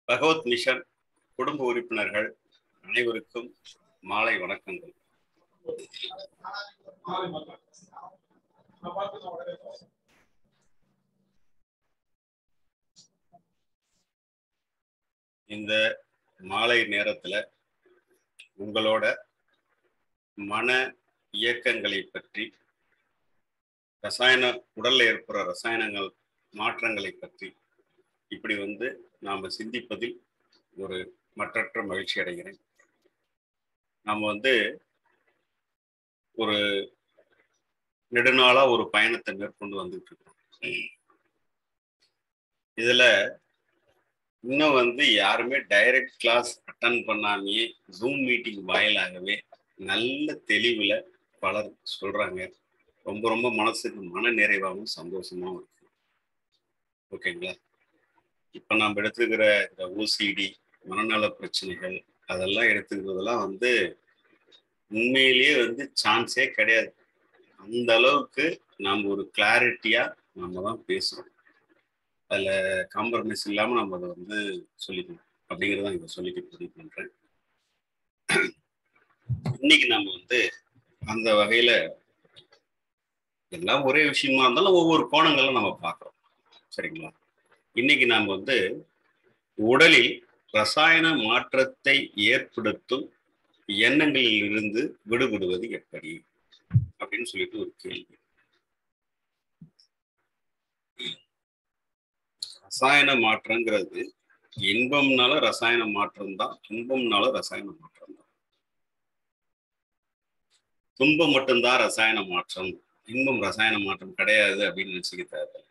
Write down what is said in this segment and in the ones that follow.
பகவத் mission குடும்ப உறுப்பினர்கள் அனைவருக்கும் மாலை வணக்கங்கள் இந்த மாலை நேரத்துல உங்களோட மன இயக்கங்களை பற்றி ரசாயன உடல்ல ஏற்படுற ரசாயனங்கள் மாற்றங்களை பற்றி இப்படி வந்து நாம சிந்திப்பதில் ஒரு மற்றற்ற மகிழ்ச்சி அடைகிறேன் நாம் வந்து ஒரு நெடுநாளா ஒரு பயணத்தை மேற்கொண்டு வந்துட்டு இருக்கோம் இதுல இன்னும் வந்து யாருமே டைரக்ட் கிளாஸ் அட்டன் பண்ணாமையே ஜூம் மீட்டிங் வாயிலாகவே நல்ல தெளிவுல பலர் சொல்றாங்க ரொம்ப ரொம்ப மனசுக்கு மன நிறைவாகவும் சந்தோஷமாகவும் இருக்கு ஓகேங்களா இப்ப நம்ம எடுத்துக்கிற இந்த ஓசிடி மனநல பிரச்சனைகள் அதெல்லாம் எடுத்துக்கிறதெல்லாம் வந்து உண்மையிலேயே வந்து சான்ஸே கிடையாது அந்த அளவுக்கு நம்ம ஒரு கிளாரிட்டியா நம்ம தான் பேசுறோம் அதுல காம்ப்ரமைஸ் இல்லாம நம்ம அதை வந்து சொல்லிக்கணும் அப்படிங்கிறத இங்க சொல்லிக்க முடிவு பண்றேன் இன்னைக்கு நம்ம வந்து அந்த வகையில எல்லாம் ஒரே விஷயமா இருந்தாலும் ஒவ்வொரு கோணங்களும் நம்ம பார்க்குறோம் சரிங்களா இன்னைக்கு நாம் வந்து உடலில் ரசாயன மாற்றத்தை ஏற்படுத்தும் எண்ணங்களில் இருந்து விடுபடுவது எப்படி அப்படின்னு சொல்லிட்டு ஒரு கேள்வி ரசாயன மாற்றங்கிறது இன்பம்னால ரசாயன மாற்றம் தான் துன்பம்னால ரசாயன மாற்றம் தான் துன்பம் மட்டும்தான் ரசாயன மாற்றம் இன்பம் ரசாயன மாற்றம் கிடையாது அப்படின்னு நினைச்சுக்க தேவை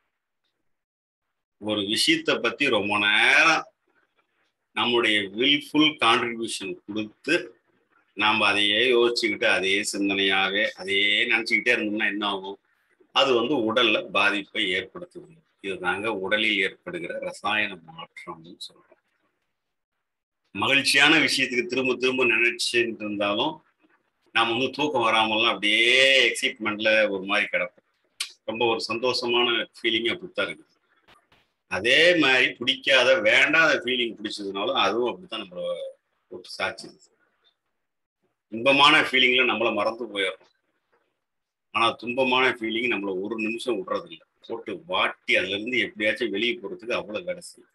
ஒரு விஷயத்தை பத்தி ரொம்ப நேரம் நம்முடைய வில்ஃபுல் கான்ட்ரிபியூஷன் கொடுத்து நாம் அதையே யோசிச்சுக்கிட்டு அதே சிந்தனையாவே அதையே நினச்சிக்கிட்டே இருந்தோம்னா என்ன ஆகும் அது வந்து உடல்ல பாதிப்பை ஏற்படுத்துது இதுதாங்க உடலில் ஏற்படுகிற ரசாயன மாற்றம்னு சொல்றோம் மகிழ்ச்சியான விஷயத்துக்கு திரும்ப திரும்ப நினைச்சுட்டு இருந்தாலும் நாம் வந்து தூக்கம் வராமல்லாம் அப்படியே எக்ஸைட்மெண்ட்ல ஒரு மாதிரி கிடப்போம் ரொம்ப ஒரு சந்தோஷமான ஃபீலிங் அப்படித்தான் இருக்குது அதே மாதிரி பிடிக்காத வேண்டாத ஃபீலிங் பிடிச்சதுனாலும் அதுவும் அப்படித்தான் நம்மள போட்டு சாட்சிது இன்பமான ஃபீலிங்ல நம்மளை மறந்து போயிடுறோம் ஆனா துன்பமான ஃபீலிங் நம்மள ஒரு நிமிஷம் விடுறதில்லை போட்டு வாட்டி அதுல இருந்து எப்படியாச்சும் வெளியே போறதுக்கு அவ்வளவு வேலை செய்யும்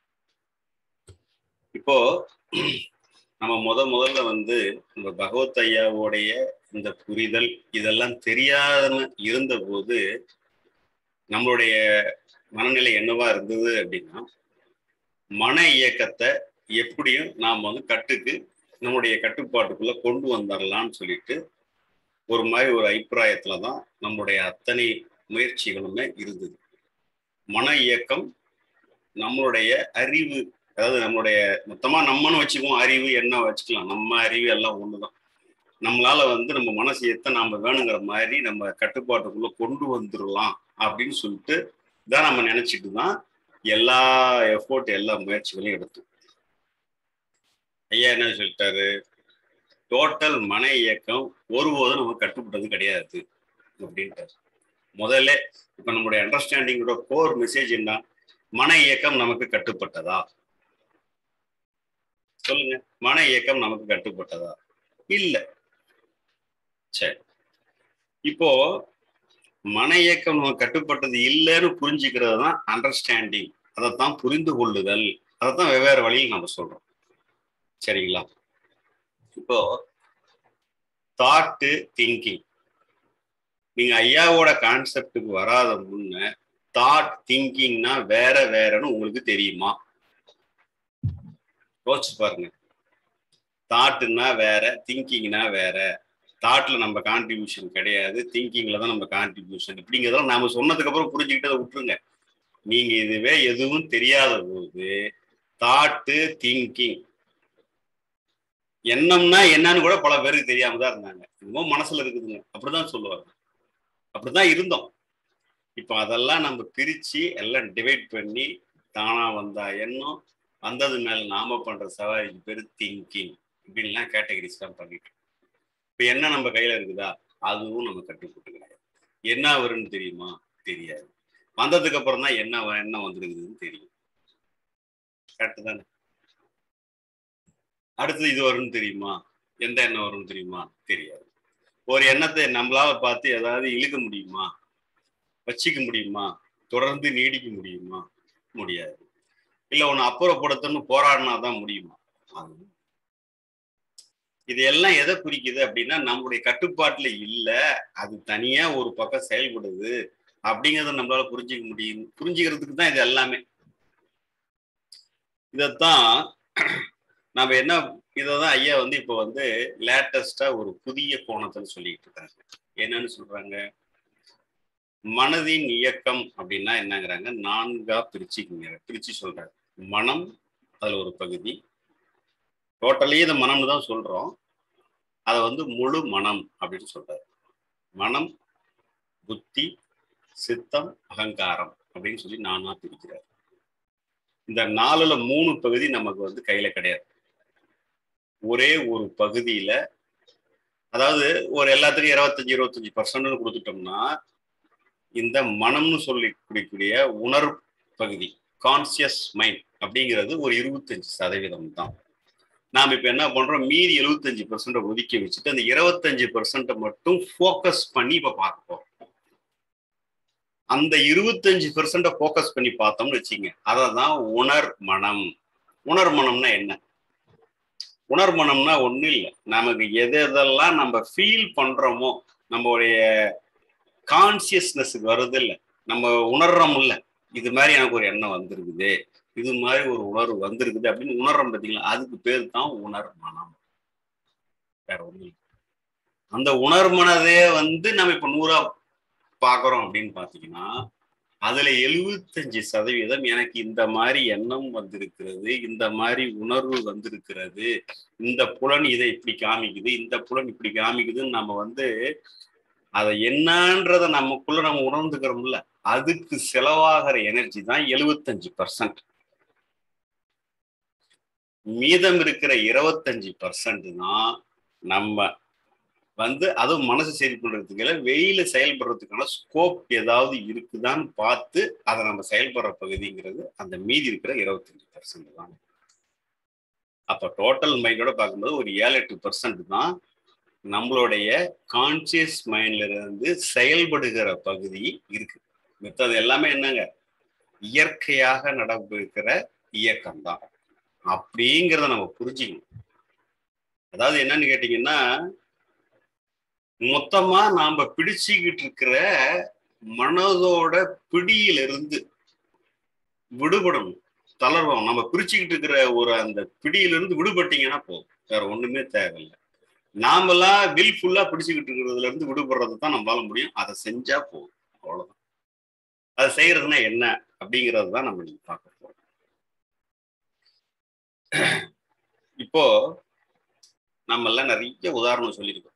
இப்போ நம்ம முத முதல்ல வந்து இந்த பகவத் ஐயாவுடைய இந்த புரிதல் இதெல்லாம் தெரியாம இருந்த போது நம்மளுடைய மனநிலை என்னவா இருந்தது அப்படின்னா மன இயக்கத்தை எப்படியும் நாம் வந்து கட்டுக்கு நம்முடைய கட்டுப்பாட்டுக்குள்ள கொண்டு வந்துடலாம்னு சொல்லிட்டு ஒரு மாதிரி ஒரு அபிப்பிராயத்துல தான் நம்முடைய அத்தனை முயற்சிகளுமே இருந்தது மன இயக்கம் நம்மளுடைய அறிவு அதாவது நம்மளுடைய மொத்தமா நம்மன்னு வச்சுக்குவோம் அறிவு என்ன வச்சுக்கலாம் நம்ம அறிவு எல்லாம் ஒண்ணுதான் நம்மளால வந்து நம்ம மனசியத்தை நாம வேணுங்கிற மாதிரி நம்ம கட்டுப்பாட்டுக்குள்ள கொண்டு வந்துடலாம் அப்படின்னு சொல்லிட்டு தான் நம்ம நினைச்சிட்டு தான் எல்லா எஃபோர்ட் எல்லா முயற்சிகளையும் எடுத்தோம் ஐயா என்ன சொல்லிட்டாரு டோட்டல் மன இயக்கம் ஒருபோதும் நம்ம கட்டுப்பட்டது கிடையாது அப்படின்ட்டாரு முதல்ல இப்ப நம்மளுடைய அண்டர்ஸ்டாண்டிங்கோட கோர் மெசேஜ் என்ன மன இயக்கம் நமக்கு கட்டுப்பட்டதா சொல்லுங்க மன இயக்கம் நமக்கு கட்டுப்பட்டதா இல்ல சரி இப்போ மன இயக்கம் நமக்கு கட்டுப்பட்டது இல்லைன்னு புரிஞ்சுக்கிறது தான் அண்டர்ஸ்டாண்டிங் அதைத்தான் புரிந்து கொள்ளுதல் அதைத்தான் வெவ்வேறு வழியில் நம்ம சொல்றோம் சரிங்களா இப்போ தாட்டு திங்கிங் நீங்க ஐயாவோட கான்செப்டுக்கு வராத முன்ன தாட் திங்கிங்னா வேற வேறன்னு உங்களுக்கு தெரியுமா யோசிச்சு பாருங்க தாட்டுன்னா வேற திங்கிங்னா வேற தாட்ல நம்ம கான்ட்ரிபியூஷன் கிடையாது திங்கிங்ல தான் நம்ம கான்ட்ரிபியூஷன் இப்படிங்கிறதெல்லாம் நாம சொன்னதுக்கு அப்புறம் புரிஞ்சுக்கிட்டதை விட்டுருங்க நீங்க இதுவே எதுவும் தெரியாத போது தாட்டு திங்கிங் எண்ணம்னா என்னன்னு கூட பல பேருக்கு தெரியாம தான் இருந்தாங்க இன்னமும் மனசுல இருக்குதுங்க அப்படிதான் சொல்லுவாங்க அப்படிதான் இருந்தோம் இப்போ அதெல்லாம் நம்ம பிரிச்சு எல்லாம் டிவைட் பண்ணி தானா வந்தா எண்ணம் வந்தது மேல நாம பண்ற சவாரிக்கு பேரு திங்கிங் இப்படின்லாம் கேட்டகரிஸ் தான் பண்ணிட்டு இப்ப என்ன நம்ம கையில இருக்குதா அதுவும் நம்ம கட்டுப்பட்டு கிடையாது என்ன வரும்னு தெரியுமா தெரியாது வந்ததுக்கு அப்புறம் தான் என்ன வ- என்ன வந்திருக்குதுன்னு தெரியும் கரெக்ட் தானே அடுத்து இது வரும்னு தெரியுமா எந்த எண்ணம் வரும்னு தெரியுமா தெரியாது ஒரு எண்ணத்தை நம்மளால பார்த்து ஏதாவது இழுக்க முடியுமா வச்சுக்க முடியுமா தொடர்ந்து நீடிக்க முடியுமா முடியாது இல்ல ஒன்னு அப்புறப்படுத்தணும்னு போராடினா தான் முடியுமா அது இது எல்லாம் எதை குறிக்குது அப்படின்னா நம்மளுடைய கட்டுப்பாட்டுல இல்ல அது தனியா ஒரு பக்கம் செயல்படுது அப்படிங்கறத நம்மளால புரிஞ்சுக்க முடியும் புரிஞ்சுக்கிறதுக்கு தான் இது எல்லாமே இதத்தான் நம்ம என்ன இததான் ஐயா வந்து இப்ப வந்து லேட்டஸ்டா ஒரு புதிய கோணத்துல சொல்லிட்டு இருக்காங்க என்னன்னு சொல்றாங்க மனதின் இயக்கம் அப்படின்னா என்னங்கிறாங்க நான்கா பிரிச்சுக்குங்க பிரிச்சு சொல்றாங்க மனம் அதுல ஒரு பகுதி டோட்டலி இந்த மனம்னு தான் சொல்றோம் அதை வந்து முழு மனம் அப்படின்னு சொல்றாரு மனம் புத்தி சித்தம் அகங்காரம் அப்படின்னு சொல்லி நானா பிரிக்கிறார் இந்த நாலுல மூணு பகுதி நமக்கு வந்து கையில கிடையாது ஒரே ஒரு பகுதியில அதாவது ஒரு எல்லாத்துக்கும் இருபத்தஞ்சு இருபத்தஞ்சு பர்சன்ட்னு கொடுத்துட்டோம்னா இந்த மனம்னு சொல்லி கூடிய உணர்வு பகுதி கான்சியஸ் மைண்ட் அப்படிங்கிறது ஒரு இருபத்தஞ்சு சதவீதம் தான் நாம் இப்ப என்ன பண்றோம் மீதி எழுபத்தஞ்சு பர்சன்ட ஒதுக்கி வச்சுட்டு அந்த இருபத்தஞ்சு பர்சன்ட மட்டும் ஃபோக்கஸ் பண்ணி இப்ப பார்க்க போறோம் அந்த இருபத்தஞ்சு பெர்சன்ட ஃபோக்கஸ் பண்ணி பார்த்தோம்னு வச்சுங்க அதை தான் உணர் மனம் உணர் மனம்னா என்ன உணர் மனம்னா ஒண்ணும் இல்லை நமக்கு எது எதெல்லாம் நம்ம ஃபீல் பண்றோமோ நம்மளுடைய கான்சியஸ்னஸுக்கு வருது இல்லை நம்ம உணர்றோம் இல்லை இது மாதிரி எனக்கு ஒரு எண்ணம் வந்திருக்குது இது மாதிரி ஒரு உணர்வு வந்திருக்குது அப்படின்னு உணர்றோம் பார்த்தீங்களா அதுக்கு பேர் தான் உணர் மனம் வேற ஒண்ணும் இல்லை அந்த உணர் மனதே வந்து நம்ம இப்ப நூறா பாக்குறோம் அப்படின்னு பாத்தீங்கன்னா அதுல எழுபத்தஞ்சு சதவீதம் எனக்கு இந்த மாதிரி எண்ணம் வந்திருக்கிறது இந்த மாதிரி உணர்வு வந்திருக்கிறது இந்த புலன் இதை இப்படி காமிக்குது இந்த புலன் இப்படி காமிக்குதுன்னு நம்ம வந்து அதை என்னன்றத நமக்குள்ள நம்ம உணர்ந்துக்கிறோம்ல அதுக்கு செலவாகிற எனர்ஜி தான் எழுபத்தஞ்சு பர்சன்ட் மீதம் இருக்கிற இருபத்தஞ்சு பர்சன்ட் தான் நம்ம வந்து அதுவும் மனசு சரி பண்றதுக்கு வெயில செயல்படுறதுக்கான ஸ்கோப் ஏதாவது இருக்குதான்னு பார்த்து அதை நம்ம செயல்படுற பகுதிங்கிறது அந்த மீதி இருக்கிற இருபத்தஞ்சு பர்சன்ட் தான் அப்ப டோட்டல் மைண்டோட பார்க்கும்போது ஒரு ஏழு எட்டு பர்சன்ட் தான் நம்மளுடைய கான்சியஸ் மைண்ட்ல இருந்து செயல்படுகிற பகுதி இருக்கு மித்தது எல்லாமே என்னங்க இயற்கையாக நடப்பிருக்கிற இயக்கம் தான் அப்படிங்கிறத நம்ம புரிஞ்சுக்கணும் அதாவது என்னன்னு கேட்டீங்கன்னா மொத்தமா நாம பிடிச்சுக்கிட்டு இருக்கிற மனதோட பிடியிலிருந்து விடுபடணும் தளர்வோம் நம்ம பிரிச்சுக்கிட்டு இருக்கிற ஒரு அந்த பிடியிலிருந்து விடுபட்டீங்கன்னா போதும் வேற ஒண்ணுமே தேவையில்லை நாமெல்லாம் வில் ஃபுல்லா பிடிச்சுக்கிட்டு இருக்கிறதுல இருந்து விடுபடுறது தான் நம்மளால முடியும் அதை செஞ்சா போதும் அவ்வளவுதான் அதை செய்யறதுன்னா என்ன அப்படிங்கிறது தான் நம்ம நீங்க பார்க்க போறோம் இப்போ நம்ம எல்லாம் நிறைய உதாரணம் சொல்லியிருக்கோம்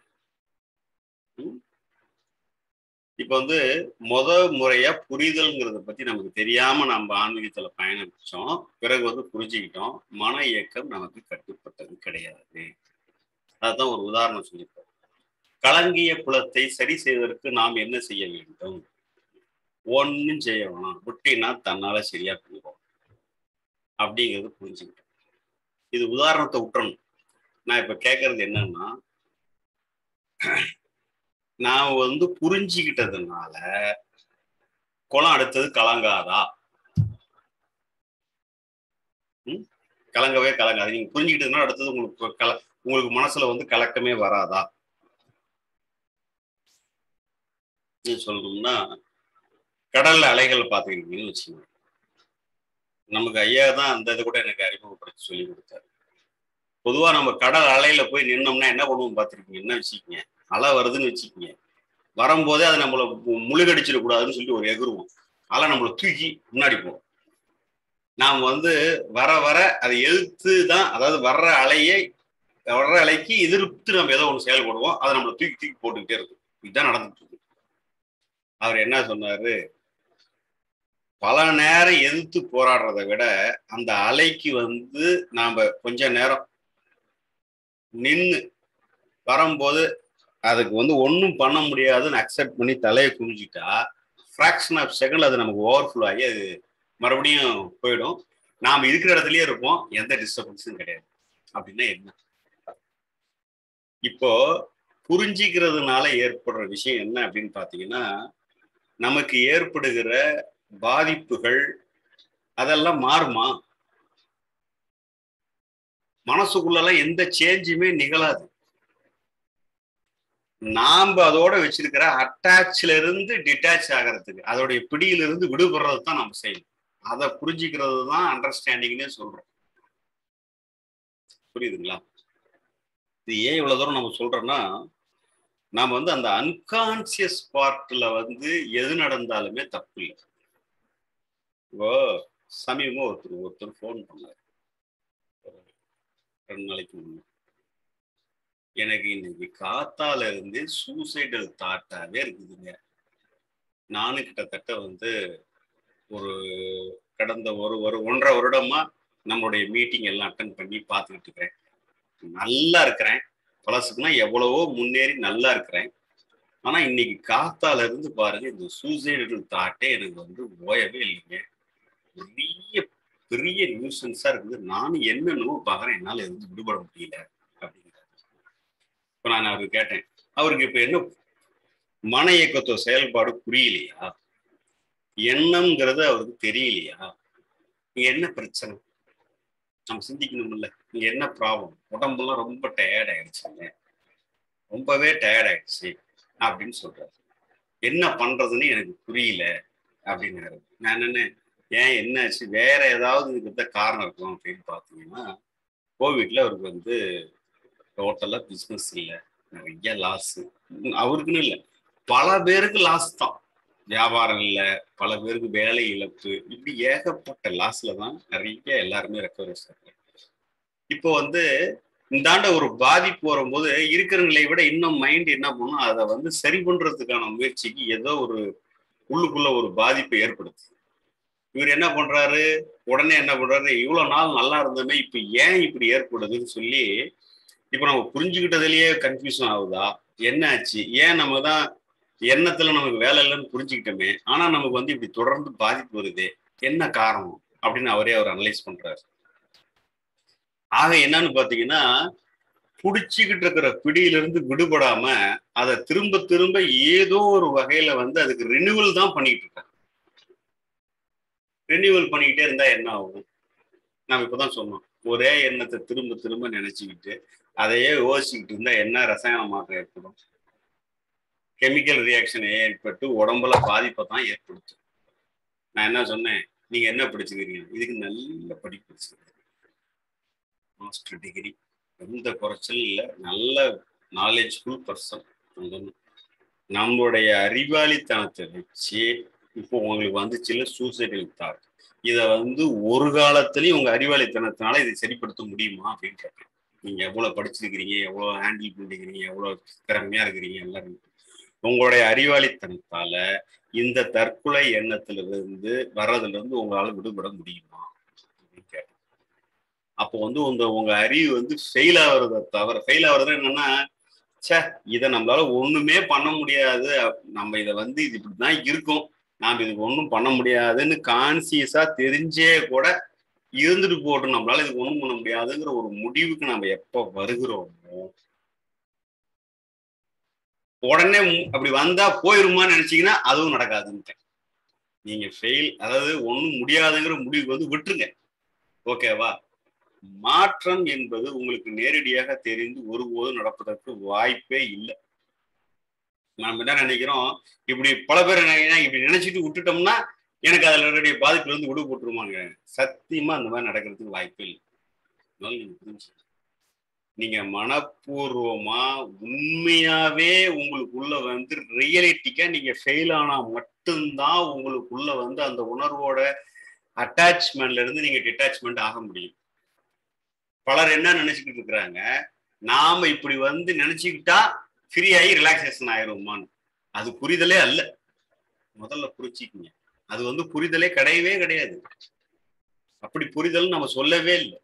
இப்ப வந்து முத முறையா புரிதல்ங்கிறத பத்தி நமக்கு தெரியாம நம்ம ஆன்மீகத்துல பயணிச்சோம் பிறகு வந்து புரிஞ்சுக்கிட்டோம் மன இயக்கம் நமக்கு கட்டுப்பட்டது கிடையாது அதுதான் ஒரு உதாரணம் சொல்லியிருக்கோம் கலங்கிய புலத்தை சரி செய்வதற்கு நாம் என்ன செய்ய வேண்டும் ஒன்னும் செய்ய வேணாம் விட்டினா தன்னால சரியா போயிடும் அப்படிங்கிறது புரிஞ்சுக்கிட்டோம் இது உதாரணத்தை விட்டுறணும் நான் இப்ப கேட்கறது என்னன்னா நான் வந்து புரிஞ்சுக்கிட்டதுனால குளம் அடுத்தது கலங்காதா கலங்கவே கலங்காது நீங்க புரிஞ்சுக்கிட்டதுனால அடுத்தது உங்களுக்கு கல உங்களுக்கு மனசுல வந்து கலக்கமே வராதா சொல்லணும்னா கடல்ல அலைகள் பார்த்துக்கிட்டீங்கன்னு வச்சுக்கோங்க நமக்கு ஐயா தான் அந்த இதை கூட எனக்கு அறிமுகப்படுத்தி சொல்லி கொடுத்தாரு பொதுவா நம்ம கடல் அலையில போய் நின்னோம்னா என்ன பண்ணுவோம் பார்த்துருக்கீங்க என்ன வச்சுக்கீங்க அலை வருதுன்னு வச்சுக்கோங்க வரும்போதே அதை நம்மளை முழுகடிச்சிடக்கூடாதுன்னு சொல்லி ஒரு எகுருவோம் அலை நம்மளை தூக்கி முன்னாடி போவோம் நாம் வந்து வர வர அதை எதிர்த்து தான் அதாவது வர்ற அலையை வர்ற அலைக்கு எதிர்த்து நம்ம ஏதோ ஒன்று செயல்படுவோம் அதை நம்மளை தூக்கி தூக்கி போட்டுக்கிட்டே இருக்கும் இதுதான் நடந்துட்டு இருக்கு அவர் என்ன சொன்னாரு பல நேரம் எதிர்த்து போராடுறதை விட அந்த அலைக்கு வந்து நாம கொஞ்ச நேரம் நின்று வரும்போது அதுக்கு வந்து ஒன்றும் பண்ண முடியாதுன்னு அக்செப்ட் பண்ணி தலையை குனிஞ்சிட்டா ஃப்ராக்ஷன் ஆஃப் செகண்ட் அது நமக்கு ஓவர்ஃப்ளோ ஆகி அது மறுபடியும் போயிடும் நாம் இருக்கிற இடத்துலயே இருப்போம் எந்த டிஸ்டர்பன்ஸும் கிடையாது அப்படின்னா என்ன இப்போ புரிஞ்சிக்கிறதுனால ஏற்படுற விஷயம் என்ன அப்படின்னு பாத்தீங்கன்னா நமக்கு ஏற்படுகிற பாதிப்புகள் அதெல்லாம் மாறுமா மனசுக்குள்ளெல்லாம் எந்த சேஞ்சுமே நிகழாது நாம அதோட வச்சிருக்கிற அட்டாச்ல இருந்து டிட்டாச் ஆகிறதுக்கு அதோடைய பிடியிலிருந்து விடுபடுறது தான் நம்ம செய்யணும் அதை புரிஞ்சுக்கிறது தான் அண்டர்ஸ்டாண்டிங்னே சொல்றோம் புரியுதுங்களா இது ஏன் இவ்வளவு தூரம் நம்ம சொல்றோம்னா நாம வந்து அந்த அன்கான்சியஸ் பார்ட்ல வந்து எது நடந்தாலுமே தப்பு இல்லை இப்போ சமீபமா ஒருத்தர் ஒருத்தர் ஃபோன் பண்ணாரு ரெண்டு நாளைக்கு முன்னாடி எனக்கு இன்னைக்கு காத்தால இருந்து சூசைடல் தாட்டாவே இருக்குதுங்க நானும் கிட்டத்தட்ட வந்து ஒரு கடந்த ஒரு ஒரு ஒன்றரை வருடமா நம்மளுடைய மீட்டிங் எல்லாம் அட்டன் பண்ணி பார்த்துக்கிட்டு இருக்கிறேன் நல்லா இருக்கிறேன் பழசுக்குன்னா எவ்வளவோ முன்னேறி நல்லா இருக்கிறேன் ஆனா இன்னைக்கு காத்தால இருந்து பாருங்க இந்த சூசைடல் தாட்டே எனக்கு வந்து ஓயவே இல்லைங்க பெரிய பெரிய நியூசன்ஸா இருக்குது நானும் என்னென்னவோ பாக்குறேன் என்னால இருந்து விடுபட முடியல அப்படிங்கிறாரு இப்ப நான் அவருக்கு கேட்டேன் அவருக்கு இப்ப என்ன மன இயக்கத்துவ செயல்பாடு புரியலையா எண்ணம்ங்கிறது அவருக்கு தெரியலையா இங்க என்ன பிரச்சனை நம்ம சிந்திக்கணும்ல இங்க என்ன ப்ராப்ளம் உடம்புலாம் ரொம்ப டயர்ட் ஆயிடுச்சுங்க ரொம்பவே டயர்ட் ஆயிடுச்சு அப்படின்னு சொல்றாரு என்ன பண்றதுன்னு எனக்கு புரியல அப்படின்னாரு நான் என்ன ஏன் என்னாச்சு வேற ஏதாவது இதுக்கு காரணம் இருக்கும் அப்படின்னு பார்த்தீங்கன்னா கோவிட்ல அவருக்கு வந்து டோட்டலா பிஸ்னஸ் இல்லை நிறைய லாஸ் அவருக்குன்னு இல்லை பல பேருக்கு லாஸ் தான் வியாபாரம் இல்லை பல பேருக்கு வேலை இழப்பு இப்படி ஏகப்பட்ட லாஸ்ல தான் நிறைய எல்லாருமே ரெக்கவரி ஆகிறாங்க இப்போ வந்து இந்தாண்ட ஒரு பாதிப்பு வரும்போது இருக்கிற நிலையை விட இன்னும் மைண்ட் என்ன பண்ணும் அதை வந்து சரி பண்றதுக்கான முயற்சிக்கு ஏதோ ஒரு உள்ளுக்குள்ள ஒரு பாதிப்பை ஏற்படுத்து இவர் என்ன பண்றாரு உடனே என்ன பண்றாரு இவ்வளவு நாள் நல்லா இருந்தமே இப்ப ஏன் இப்படி ஏற்படுதுன்னு சொல்லி இப்ப நம்ம புரிஞ்சுக்கிட்டதுலயே கன்ஃபியூஷன் ஆகுதா என்ன ஆச்சு ஏன் நம்ம தான் எண்ணத்துல நமக்கு வேலை இல்லைன்னு புரிஞ்சுக்கிட்டோமே ஆனா நமக்கு வந்து இப்படி தொடர்ந்து பாதிப்பு வருது என்ன காரணம் அப்படின்னு அவரே அவர் அனலைஸ் பண்றாரு ஆக என்னன்னு பாத்தீங்கன்னா புடிச்சுக்கிட்டு இருக்கிற பிடியிலிருந்து விடுபடாம அதை திரும்ப திரும்ப ஏதோ ஒரு வகையில வந்து அதுக்கு ரினிவல் தான் பண்ணிட்டு இருக்காங்க ரினியூவல் பண்ணிக்கிட்டே இருந்தா என்ன ஆகும் நம்ம இப்பதான் சொன்னோம் ஒரே எண்ணத்தை திரும்ப திரும்ப நினைச்சுக்கிட்டு அதையே யோசிச்சுக்கிட்டு இருந்தா என்ன ரசாயன மாற்றம் ஏற்படும் கெமிக்கல் ரியாக்ஷன் ஏற்பட்டு உடம்புல பாதிப்பை தான் ஏற்படுத்தும் நான் என்ன சொன்னேன் நீங்க என்ன படிச்சுக்கிறீங்க இதுக்கு நல்ல படிப்பு படிச்சுக்கிறீங்க மாஸ்டர் டிகிரி எந்த குறைச்சலும் இல்லை நல்ல நாலேஜ்ஃபுல் பர்சன் நம்மளுடைய அறிவாளித்தனத்தை வச்சு இப்போ உங்களுக்கு வந்துச்சுல சூசைடல் தாட் இதை வந்து ஒரு காலத்துலயும் உங்க அறிவாளித்தனத்தினால இதை சரிப்படுத்த முடியுமா அப்படின்னு கேட்டேன் நீங்க எவ்வளவு படிச்சிருக்கிறீங்க எவ்வளவு ஹேண்டில் பண்ணிக்கிறீங்க எவ்வளவு திறமையா இருக்கிறீங்க எல்லாரும் உங்களுடைய அறிவாளித்தனத்தால இந்த தற்கொலை எண்ணத்துல இருந்து வர்றதுல இருந்து உங்களால விடுபட முடியுமா அப்படின்னு கேட்டேன் அப்போ வந்து உங்க உங்க அறிவு வந்து ஃபெயில் ஆகுறத தவிர ஃபெயில் ஆகுறது என்னன்னா சே இதை நம்மளால ஒண்ணுமே பண்ண முடியாது நம்ம இதை வந்து இது இப்படிதான் இருக்கும் நாம் இதுக்கு ஒன்றும் பண்ண முடியாதுன்னு கான்சியஸா தெரிஞ்சே கூட இருந்துட்டு போட்டு நம்மளால இதுக்கு ஒன்றும் பண்ண முடியாதுங்கிற ஒரு முடிவுக்கு நம்ம எப்ப வருகிறோமோ உடனே அப்படி வந்தா போயிருமான்னு நினைச்சீங்கன்னா அதுவும் நடக்காதுன்ட்டு நீங்க ஃபெயில் அதாவது ஒன்றும் முடியாதுங்கிற முடிவுக்கு வந்து விட்டுருங்க ஓகேவா மாற்றம் என்பது உங்களுக்கு நேரடியாக தெரிந்து ஒருபோதும் நடப்பதற்கு வாய்ப்பே இல்லை நம்ம என்ன நினைக்கிறோம் இப்படி பல பேர் என்ன இப்படி நினைச்சிட்டு விட்டுட்டோம்னா எனக்கு அதுல என்னுடைய பாதிப்புல இருந்து விடு போட்டுருமாங்க சத்தியமா அந்த மாதிரி நடக்கிறதுக்கு வாய்ப்பே இல்லை நீங்க புரிஞ்சு நீங்க மனப்பூர்வமா உண்மையாவே உங்களுக்குள்ள வந்து ரியலிட்டிக்கா நீங்க ஃபெயில் ஆனா மட்டும்தான் உங்களுக்குள்ள வந்து அந்த உணர்வோட அட்டாச்மெண்ட்ல இருந்து நீங்க டிட்டாச்மெண்ட் ஆக முடியும் பலர் என்ன நினைச்சுக்கிட்டு இருக்கிறாங்க நாம இப்படி வந்து நினைச்சுக்கிட்டா ஃப்ரீ ஆகி ரிலாக்ஸேஷன் ஆயிருமான்னு அது புரிதலே அல்ல முதல்ல புரிச்சிக்கிங்க அது வந்து புரிதலே கிடையவே கிடையாது அப்படி புரிதல் நம்ம சொல்லவே இல்லை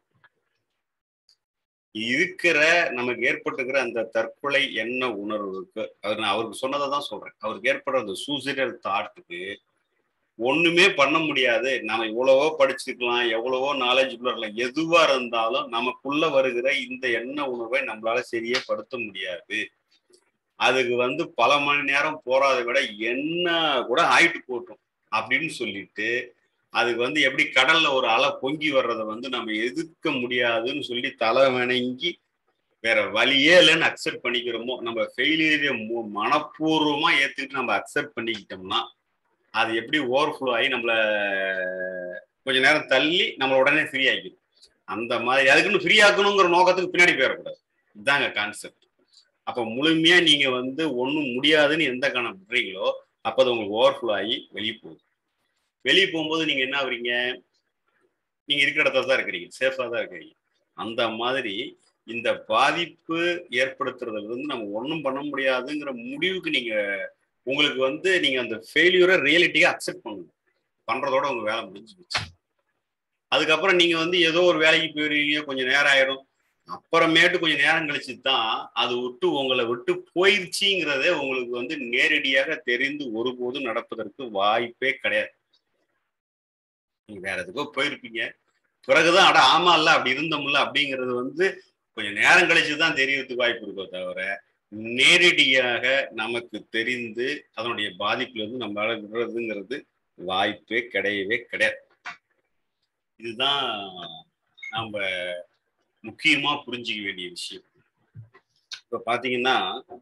இருக்கிற நமக்கு ஏற்பட்டுக்கிற அந்த தற்கொலை என்ன உணர்வுக்கு அவர் நான் அவருக்கு சொன்னதை தான் சொல்றேன் அவருக்கு ஏற்படுற அந்த சூசைடல் தாட்டுக்கு ஒண்ணுமே பண்ண முடியாது நம்ம எவ்வளவோ படிச்சிருக்கலாம் எவ்வளவோ நாலேஜ் இருக்கலாம் எதுவா இருந்தாலும் நமக்குள்ள வருகிற இந்த எண்ண உணவை நம்மளால சரியே படுத்த முடியாது அதுக்கு வந்து பல மணி நேரம் போறாத விட என்ன கூட ஆயிட்டு போட்டோம் அப்படின்னு சொல்லிட்டு அதுக்கு வந்து எப்படி கடல்ல ஒரு அலை பொங்கி வர்றதை வந்து நம்ம எதிர்க்க முடியாதுன்னு சொல்லி தலை வணங்கி வேற வழியே இல்லைன்னு அக்செப்ட் பண்ணிக்கிறோமோ நம்ம ஃபெயிலியரை மனப்பூர்வமா ஏத்துக்கிட்டு நம்ம அக்செப்ட் பண்ணிக்கிட்டோம்னா அது எப்படி ஓவர்ஃப்ளோ ஆகி நம்மள கொஞ்ச நேரம் தள்ளி நம்மள உடனே ஃப்ரீ ஆக்கிடும் அந்த மாதிரி அதுக்குன்னு ஃப்ரீ ஆக்கணுங்கிற நோக்கத்துக்கு பின்னாடி போயிடக்கூடாது இதுதாங்க கான்செப்ட் அப்போ முழுமையா நீங்க வந்து ஒன்றும் முடியாதுன்னு எந்த கணம் விடுறீங்களோ அப்போ அது உங்களுக்கு ஓவர்ஃப்ளோ ஆகி வெளியே போகுது வெளியே போகும்போது நீங்க என்ன ஆகுறீங்க நீங்க இருக்கிற இடத்துல தான் இருக்கிறீங்க சேஃபா தான் இருக்கிறீங்க அந்த மாதிரி இந்த பாதிப்பு ஏற்படுத்துறதுல இருந்து நம்ம ஒன்றும் பண்ண முடியாதுங்கிற முடிவுக்கு நீங்க உங்களுக்கு வந்து நீங்க அந்த ஃபெயிலியூரை ரியாலிட்டியை அக்செப்ட் பண்ணணும் பண்றதோட உங்க வேலை முடிஞ்சு போச்சு அதுக்கப்புறம் நீங்க வந்து ஏதோ ஒரு வேலைக்கு போயிருவீங்க கொஞ்சம் நேரம் ஆயிடும் அப்புறமேட்டு கொஞ்சம் நேரம் கழிச்சு தான் அது விட்டு உங்களை விட்டு போயிருச்சுங்கிறதே உங்களுக்கு வந்து நேரடியாக தெரிந்து ஒருபோதும் நடப்பதற்கு வாய்ப்பே கிடையாது நீங்க வேற எதுக்கோ போயிருப்பீங்க பிறகுதான் அட ஆமா இல்ல அப்படி இருந்தோம்ல அப்படிங்கிறது வந்து கொஞ்சம் நேரம் கழிச்சு தான் தெரியறதுக்கு வாய்ப்பு இருக்கோ தவிர நேரடியாக நமக்கு தெரிந்து அதனுடைய பாதிப்புல இருந்து நம்மளால விடுறதுங்கிறது வாய்ப்பே கிடையவே கிடையாது இதுதான் நம்ம முக்கியமா புரிஞ்சிக்க வேண்டிய விஷயம் இப்ப பாத்தீங்கன்னா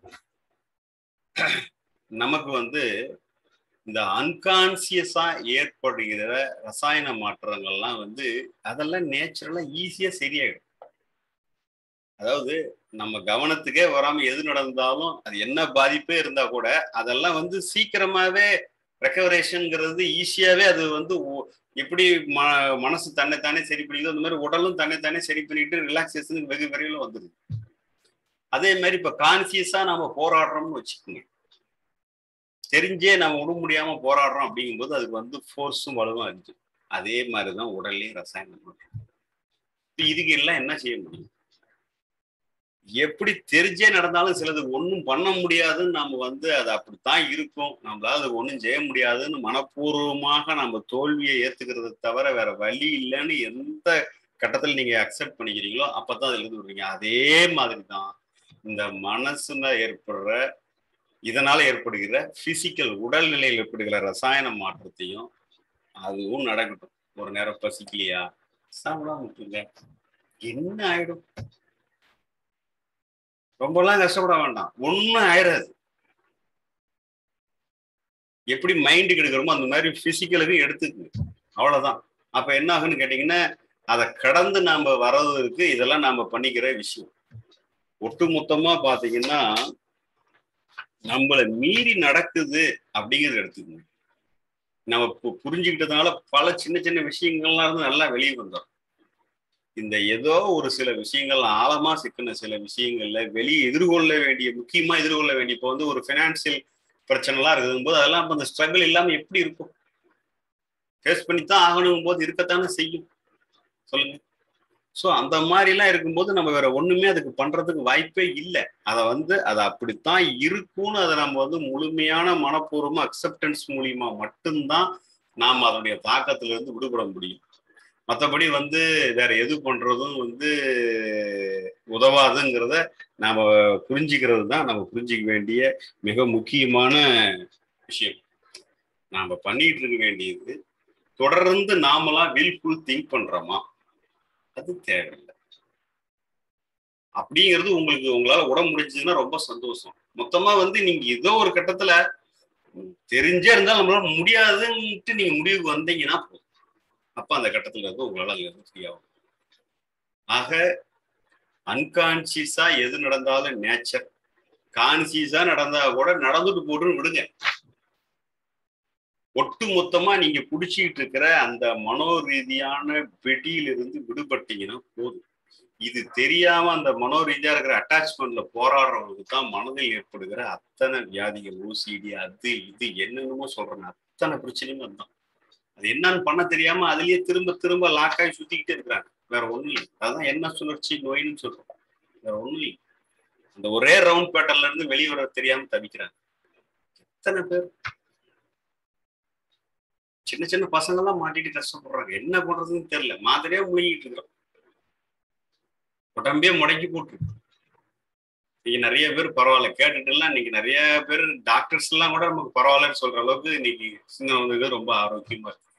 நமக்கு வந்து இந்த அன்கான்சியஸா ஏற்படுகிற ரசாயன மாற்றங்கள்லாம் வந்து அதெல்லாம் நேச்சுரலா ஈஸியா சரியாயிடும் அதாவது நம்ம கவனத்துக்கே வராம எது நடந்தாலும் அது என்ன பாதிப்பே இருந்தா கூட அதெல்லாம் வந்து சீக்கிரமாவே ரெக்கவரேஷன்ங்கிறது ஈஸியாவே அது வந்து எப்படி ம மனசு தன்னைத்தானே சரி பண்ணிக்குது அந்த மாதிரி உடலும் தன்னைத்தானே சரி பண்ணிட்டு ரிலாக்ஸேஷனுக்கு வெகு விரைவில் வந்துடுது அதே மாதிரி இப்ப கான்சியஸா நம்ம போராடுறோம்னு வச்சுக்கோங்க தெரிஞ்சே நம்ம விட முடியாம போராடுறோம் அப்படிங்கும்போது அதுக்கு வந்து ஃபோர்ஸும் வலுவும் இருக்கு அதே மாதிரிதான் உடல்லையும் ரசாயனம் இதுக்கு எல்லாம் என்ன செய்ய முடியும் எப்படி தெரிஞ்சே நடந்தாலும் சிலது ஒன்றும் பண்ண முடியாதுன்னு நம்ம வந்து அது அப்படித்தான் இருக்கும் நம்மளால அது ஒன்றும் செய்ய முடியாதுன்னு மனப்பூர்வமாக நம்ம தோல்வியை ஏத்துக்கிறத தவிர வேற வழி இல்லைன்னு எந்த கட்டத்தில் நீங்க அக்செப்ட் பண்ணிக்கிறீங்களோ அப்பதான் அதுல இருந்து விடுறீங்க அதே மாதிரி தான் இந்த மனசுல ஏற்படுற இதனால ஏற்படுகிற பிசிக்கல் உடல்நிலையில் ஏற்படுகிற ரசாயன மாற்றத்தையும் அதுவும் நடக்கட்டும் ஒரு நேரம் பசிக்கலையா சாப்பிடாம விட்டுருங்க என்ன ஆயிடும் ரொம்பலாம் கஷ்டப்பட வேண்டாம் ஒன்றும் ஆயிடாது எப்படி மைண்டுக்கு எடுக்கிறோமோ அந்த மாதிரி பிசிக்கலுக்கு எடுத்துக்குங்க அவ்வளவுதான் அப்ப என்ன ஆகுன்னு கேட்டீங்கன்னா அதை கடந்து நாம வர்றதுக்கு இதெல்லாம் நாம பண்ணிக்கிற விஷயம் ஒட்டு மொத்தமா பாத்தீங்கன்னா நம்மளை மீறி நடக்குது அப்படிங்கிறது எடுத்துக்கணும் நம்ம புரிஞ்சுக்கிட்டதுனால பல சின்ன சின்ன விஷயங்கள்லாம் இருந்து நல்லா வெளியே வந்தோம் இந்த ஏதோ ஒரு சில விஷயங்கள் ஆழமா சிக்கின சில விஷயங்கள்ல வெளியே எதிர்கொள்ள வேண்டிய முக்கியமா எதிர்கொள்ள வேண்டிய இப்போ வந்து ஒரு பினான்சியல் பிரச்சனைலாம் இருக்கும் போது அதெல்லாம் இப்போ அந்த ஸ்ட்ரகிள் இல்லாம எப்படி இருக்கும் ஃபேஸ் பண்ணித்தான் ஆகணும் போது இருக்கத்தானே செய்யும் சொல்லுங்க ஸோ அந்த மாதிரிலாம் இருக்கும்போது நம்ம வேற ஒண்ணுமே அதுக்கு பண்றதுக்கு வாய்ப்பே இல்லை அதை வந்து அது அப்படித்தான் இருக்கும்னு அதை நம்ம வந்து முழுமையான மனப்பூர்வமா அக்செப்டன்ஸ் மூலியமா மட்டும்தான் நாம் அதனுடைய தாக்கத்துல இருந்து விடுபட முடியும் மற்றபடி வந்து வேற எது பண்றதும் வந்து உதவாதுங்கிறத நாம புரிஞ்சுக்கிறது தான் நம்ம புரிஞ்சிக்க வேண்டிய மிக முக்கியமான விஷயம் நாம பண்ணிட்டு இருக்க வேண்டியது தொடர்ந்து நாமெல்லாம் வில்ஃபுல் திங்க் பண்றோமா அது தேவையில்லை அப்படிங்கிறது உங்களுக்கு உங்களால உட முடிஞ்சதுன்னா ரொம்ப சந்தோஷம் மொத்தமா வந்து நீங்க ஏதோ ஒரு கட்டத்துல தெரிஞ்சே இருந்தாலும் நம்மளால முடியாதுன்ட்டு நீங்க முடிவுக்கு வந்தீங்கன்னா போதும் அப்ப அந்த கட்டத்துல இருந்து உங்களால அதுல இருந்து ஃப்ரீ ஆகும் ஆக அன்கான்சியஸா எது நடந்தாலும் நேச்சர் கான்சியஸா நடந்தா கூட நடந்துட்டு போட்டுன்னு விடுங்க ஒட்டு மொத்தமா நீங்க புடிச்சுக்கிட்டு இருக்கிற அந்த மனோ ரீதியான வெடியிலிருந்து விடுபட்டீங்கன்னா போதும் இது தெரியாம அந்த மனோ ரீதியா இருக்கிற அட்டாச்மெண்ட்ல போராடுறவங்களுக்கு தான் மனதில் ஏற்படுகிற அத்தனை வியாதிகள் ஓசிடி அது இது என்னென்னமோ சொல்றேன் அத்தனை பிரச்சனையும் அதுதான் அது என்னன்னு பண்ண தெரியாம அதுலயே திரும்ப திரும்ப லாக்காய் சுத்திக்கிட்டே இருக்கிறாங்க வேற ஒண்ணும் இல்லை அதான் என்ன சுழற்சி நோயின்னு சொல்றோம் வேற ஒண்ணும் இல்லை அந்த ஒரே ரவுண்ட் பேட்டர்ல இருந்து வெளியே வர தெரியாம தவிக்கிறாங்க எத்தனை பேர் சின்ன சின்ன பசங்க எல்லாம் மாட்டிட்டு கஷ்டப்படுறாங்க என்ன பண்றதுன்னு தெரியல மாதிரியா முழுகிட்டு இருக்கிறோம் உடம்பே முடக்கி போட்டுருக்கு இன்னைக்கு நிறைய பேர் பரவாயில்ல கேட்டுட்டு எல்லாம் இன்னைக்கு நிறைய பேர் டாக்டர்ஸ் எல்லாம் கூட நமக்கு பரவாயில்லன்னு சொல்ற அளவுக்கு இன்னைக்கு சின்ன வந்து ரொம்ப ஆரோக்கியமா இருக்கு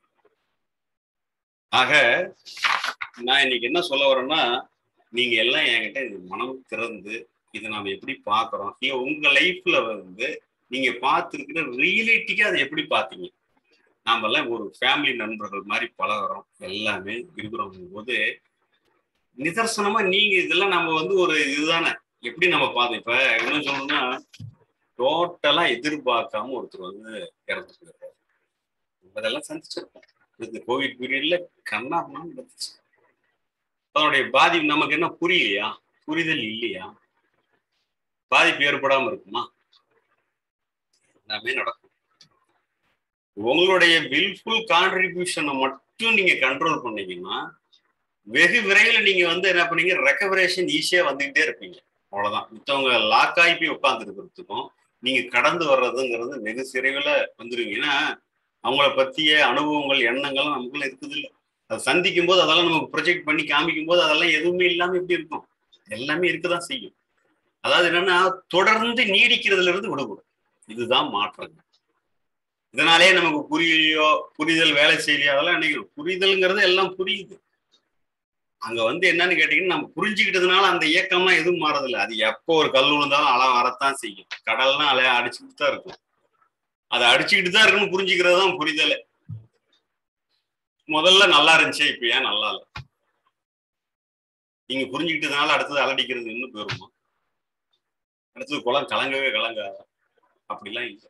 ஆக நான் இன்னைக்கு என்ன சொல்ல வரேன்னா நீங்க எல்லாம் என்கிட்ட இது மனம் திறந்து இதை நாம எப்படி பாக்குறோம் இல்ல உங்க லைஃப்ல வந்து நீங்க பார்த்துருக்கிற ரியலிட்டிக்கு அதை எப்படி பார்த்தீங்க நாம எல்லாம் ஒரு ஃபேமிலி நண்பர்கள் மாதிரி பழகுறோம் எல்லாமே இருக்கிறோம் போது நிதர்சனமா நீங்க இதெல்லாம் நம்ம வந்து ஒரு இதுதானே எப்படி நம்ம பார்த்தோம் இப்ப என்ன சொல்லணும்னா டோட்டலா எதிர்பார்க்காம ஒருத்தர் வந்து இறந்துருக்காரு அதெல்லாம் சந்திச்சிருக்கோம் இந்த கோவிட் பீரியட்ல கண்ணாமலாம் நடந்துச்சு அதனுடைய பாதிப்பு நமக்கு என்ன புரியலையா புரிதல் இல்லையா பாதிப்பு ஏற்படாம இருக்குமா எல்லாமே நடக்கும் உங்களுடைய வில்ஃபுல் கான்ட்ரிபியூஷனை மட்டும் நீங்க கண்ட்ரோல் பண்ணீங்கன்னா வெகு விரைவில் நீங்க வந்து என்ன பண்ணீங்க ரெக்கவரேஷன் ஈஸியா வந்துகிட்டே இருப்பீங்க அவ்வளவுதான் மித்தவங்க லாக் ஆகி போய் உட்கார்ந்து இருக்கிறதுக்கும் நீங்க கடந்து வர்றதுங்கிறது வெகு சிறைவில் வந்துருவீங்க ஏன்னா அவங்கள பத்திய அனுபவங்கள் எண்ணங்கள்லாம் நமக்குள்ள இருக்குது இல்லை அதை சந்திக்கும் போது அதெல்லாம் நமக்கு ப்ரொஜெக்ட் பண்ணி காமிக்கும் போது அதெல்லாம் எதுவுமே இல்லாம எப்படி இருக்கும் எல்லாமே இருக்குதான் செய்யும் அதாவது என்னன்னா தொடர்ந்து நீடிக்கிறதுல இருந்து விடுபடும் இதுதான் மாற்றங்கள் இதனாலே நமக்கு புரியலையோ புரிதல் வேலை செய்யலையோ அதெல்லாம் நினைக்கிறோம் புரிதல்ங்கிறது எல்லாம் புரியுது அங்க வந்து என்னன்னு கேட்டீங்கன்னா நம்ம புரிஞ்சுக்கிட்டதுனால அந்த இயக்கம்லாம் எதுவும் மாறதில்லை அது எப்போ ஒரு கல் விழுந்தாலும் அலை வரத்தான் செய்யும் கடல்லாம் அலைய அடிச்சுக்கிட்டு தான் இருக்கும் அதை அடிச்சுக்கிட்டு தான் இருக்குன்னு புரிஞ்சுக்கிறது தான் புரிதல் முதல்ல நல்லா இருந்துச்சு இப்ப ஏன் நல்லா இல்லை நீங்க புரிஞ்சுக்கிட்டதுனால அடுத்தது அலடிக்கிறது இன்னும் போயிருமா அடுத்தது குளம் கலங்கவே கலங்காத அப்படிலாம் இல்லை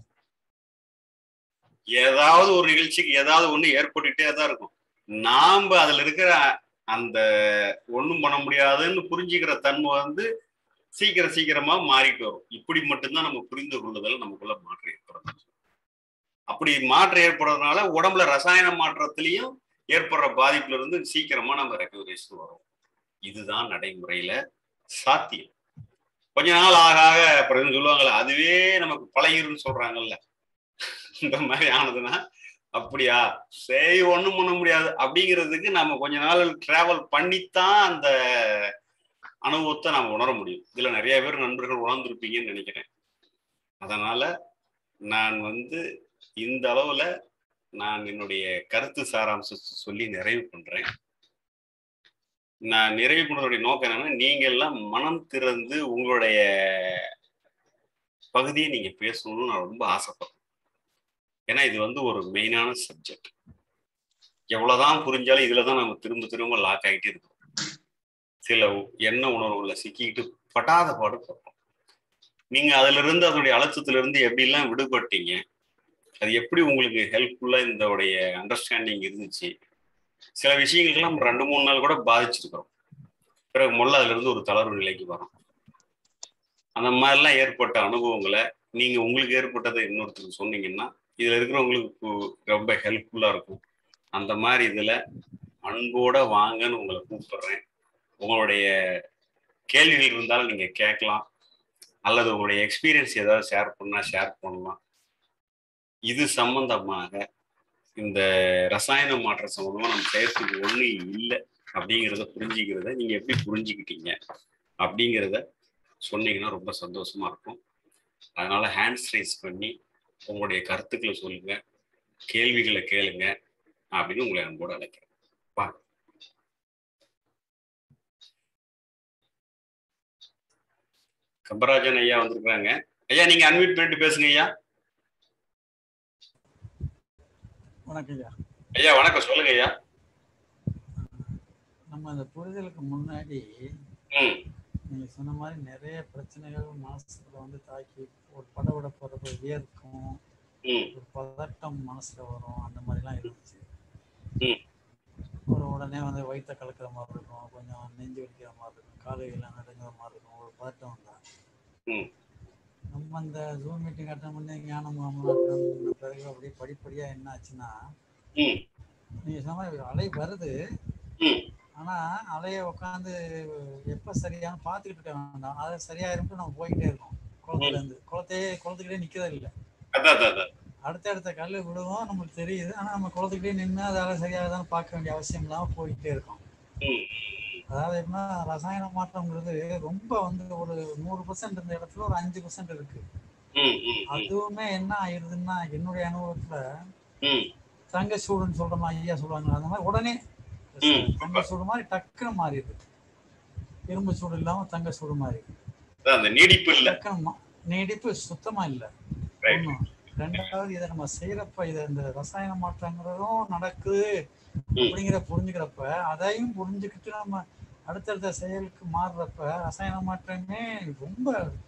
ஏதாவது ஒரு நிகழ்ச்சிக்கு ஏதாவது ஒண்ணு ஏற்பட்டுட்டே தான் இருக்கும் நாம அதுல இருக்கிற அந்த ஒண்ணும் பண்ண முடியாதுன்னு புரிஞ்சுக்கிற தன்மை வந்து சீக்கிரம் சீக்கிரமா மாறிட்டு வரும் இப்படி மட்டும்தான் நம்ம புரிந்து கொள்ளுதல் நமக்குள்ள மாற்றம் ஏற்படுறது அப்படி மாற்றம் ஏற்படுறதுனால உடம்புல ரசாயன மாற்றத்திலையும் ஏற்படுற பாதிப்புல இருந்து சீக்கிரமா நம்ம ரெக்கவரேஷன் வரும் இதுதான் நடைமுறையில சாத்தியம் கொஞ்ச நாள் ஆக ஆக அப்புறம் சொல்லுவாங்கல்ல அதுவே நமக்கு பழகிருன்னு சொல்றாங்கல்ல இந்த மாதிரி ஆனதுன்னா அப்படியா சரி ஒண்ணும் பண்ண முடியாது அப்படிங்கிறதுக்கு நம்ம கொஞ்ச நாள் டிராவல் பண்ணித்தான் அந்த அனுபவத்தை நம்ம உணர முடியும் இதுல நிறைய பேர் நண்பர்கள் உணர்ந்திருப்பீங்கன்னு நினைக்கிறேன் அதனால நான் வந்து இந்த அளவுல நான் என்னுடைய கருத்து சாராம்சத்தை சொல்லி நிறைவு பண்றேன் நான் நிறைவு பண்றதுடைய நோக்கம் என்னன்னா நீங்க எல்லாம் மனம் திறந்து உங்களுடைய பகுதியை நீங்க பேசணும்னு நான் ரொம்ப ஆசைப்படுறேன் ஏன்னா இது வந்து ஒரு மெயினான சப்ஜெக்ட் எவ்வளவுதான் புரிஞ்சாலும் இதுல தான் நம்ம திரும்ப திரும்ப லாக் ஆகிட்டே இருக்கோம் சில எண்ண உணர்வுல சிக்கிக்கிட்டு பட்டாத பாடு படுறோம் நீங்க அதுல இருந்து அதனுடைய அழுத்தத்துல இருந்து எப்படிலாம் விடுபட்டீங்க அது எப்படி உங்களுக்கு ஹெல்ப்ஃபுல்லா இந்த உடைய அண்டர்ஸ்டாண்டிங் இருந்துச்சு சில விஷயங்களுக்கெல்லாம் ரெண்டு மூணு நாள் கூட பாதிச்சிருக்கிறோம் பிறகு முதல்ல அதுல இருந்து ஒரு தளர்வு நிலைக்கு வரும் அந்த மாதிரிலாம் ஏற்பட்ட அனுபவங்களை நீங்க உங்களுக்கு ஏற்பட்டதை இன்னொருத்தருக்கு சொன்னீங்கன்னா இதுல இருக்கிறவங்களுக்கு ரொம்ப ஹெல்ப்ஃபுல்லா இருக்கும் அந்த மாதிரி இதுல அன்போட வாங்கன்னு உங்களை கூப்பிடுறேன் உங்களுடைய கேள்விகள் இருந்தாலும் நீங்க கேட்கலாம் அல்லது உங்களுடைய எக்ஸ்பீரியன்ஸ் ஏதாவது ஷேர் பண்ணா ஷேர் பண்ணலாம் இது சம்பந்தமாக இந்த ரசாயன மாற்றம் சம்பந்தமா நம்ம செய்யறதுக்கு ஒண்ணு இல்லை அப்படிங்கிறத புரிஞ்சுக்கிறத நீங்க எப்படி புரிஞ்சுக்கிட்டீங்க அப்படிங்கிறத சொன்னீங்கன்னா ரொம்ப சந்தோஷமா இருக்கும் அதனால ஹேண்ட்ஸ் ரைஸ் பண்ணி உங்களுடைய கருத்துக்களை சொல்லுங்க கேள்விகளை கேளுங்க அப்படின்னு உங்களை அன்போடு அழைக்கிறேன் வாங்க கம்பராஜன் ஐயா வந்திருக்கிறாங்க ஐயா நீங்க அன்மியூட் பண்ணிட்டு பேசுங்க ஐயா வணக்கம் ஐயா ஐயா வணக்கம் சொல்லுங்க ஐயா நம்ம அந்த புரிதலுக்கு முன்னாடி ம் நீங்க சொன்ன மாதிரி நிறைய பிரச்சனைகள் மனசுல வந்து தாக்கி ஒரு படவிட போறப்ப வியர்க்கும் ம் ஒரு பதட்டம் மனசுல வரும் அந்த மாதிரிலாம் இருந்துச்சு ம். ஒரு உடனே வந்து வயிற்ற கலக்கிற மாதிரி இருக்கும் கொஞ்சம் நெஞ்சு வலிக்கிற மாதிரி இருக்கும் காலையெல்லாம் நடுங்கிற மாதிரி இருக்கும் ஒரு பதட்டம் வந்தா ம். நம்ம அந்த ஜூம் மீட்டிங் அட்டன் பண்ணி ஞானம் மாமலாட்டம் பிறகு அப்படியே படிப்படியா என்ன ஆச்சுன்னா ம் நீங்க சொன்ன மாதிரி அலை வருது ம் ஆனா அலைய உட்காந்து எப்ப சரியான பாத்துக்கிட்டு இருக்க வேண்டாம் அது சரியாயிரும்ட்டு நம்ம போய்கிட்டே இருக்கோம் குளத்துல இருந்து குளத்தையே குளத்துக்கிட்டே நிக்கிறதே இல்லை அதான் அதான் அதான் அடுத்தடுத்த கல் விடுவோம் நமக்கு தெரியுது ஆனா நம்ம குளத்துக்கிட்டே நின்று அதால சரியாக தான் பார்க்க வேண்டிய அவசியம் இல்லாம போயிட்டே இருக்கோம் ம், அதாவது எப்படின்னா ரசாயன மாற்றம்ங்கிறது ரொம்ப வந்து ஒரு நூறு பர்சன்ட் இருந்த இடத்துல ஒரு அஞ்சு பர்சன்ட் இருக்கு ம், ம், ம், அதுவுமே என்ன ஆயிருதுன்னா என்னுடைய அனுபவத்துல ம். தங்க சூடுன்னு சொல்ற மாதிரி ஐயா சொல்லுவாங்க அந்த மாதிரி உடனே ம். தங்க சூடு மாதிரி டக்குன்னு மாறிடுது இரும்பு சூடு இல்லாம தங்க சூடு மாதிரி அதான் அந்த நீடிப்பு இல்ல டக்குன்னு மா- நீடிப்பு சுத்தமா இல்ல Right. ஒண்ணும். ரெண்டாவது இதை நம்ம செய்யறப்ப இதை இந்த ரசாயன மாற்றங்கிறதும் நடக்குது அப்படிங்கிற புரிஞ்சுக்கிறப்ப அதையும் புரிஞ்சுக்கிட்டு நம்ம அடுத்தடுத்த செயலுக்கு மாறுறப்ப ரசாயன மாற்றமே ரொம்ப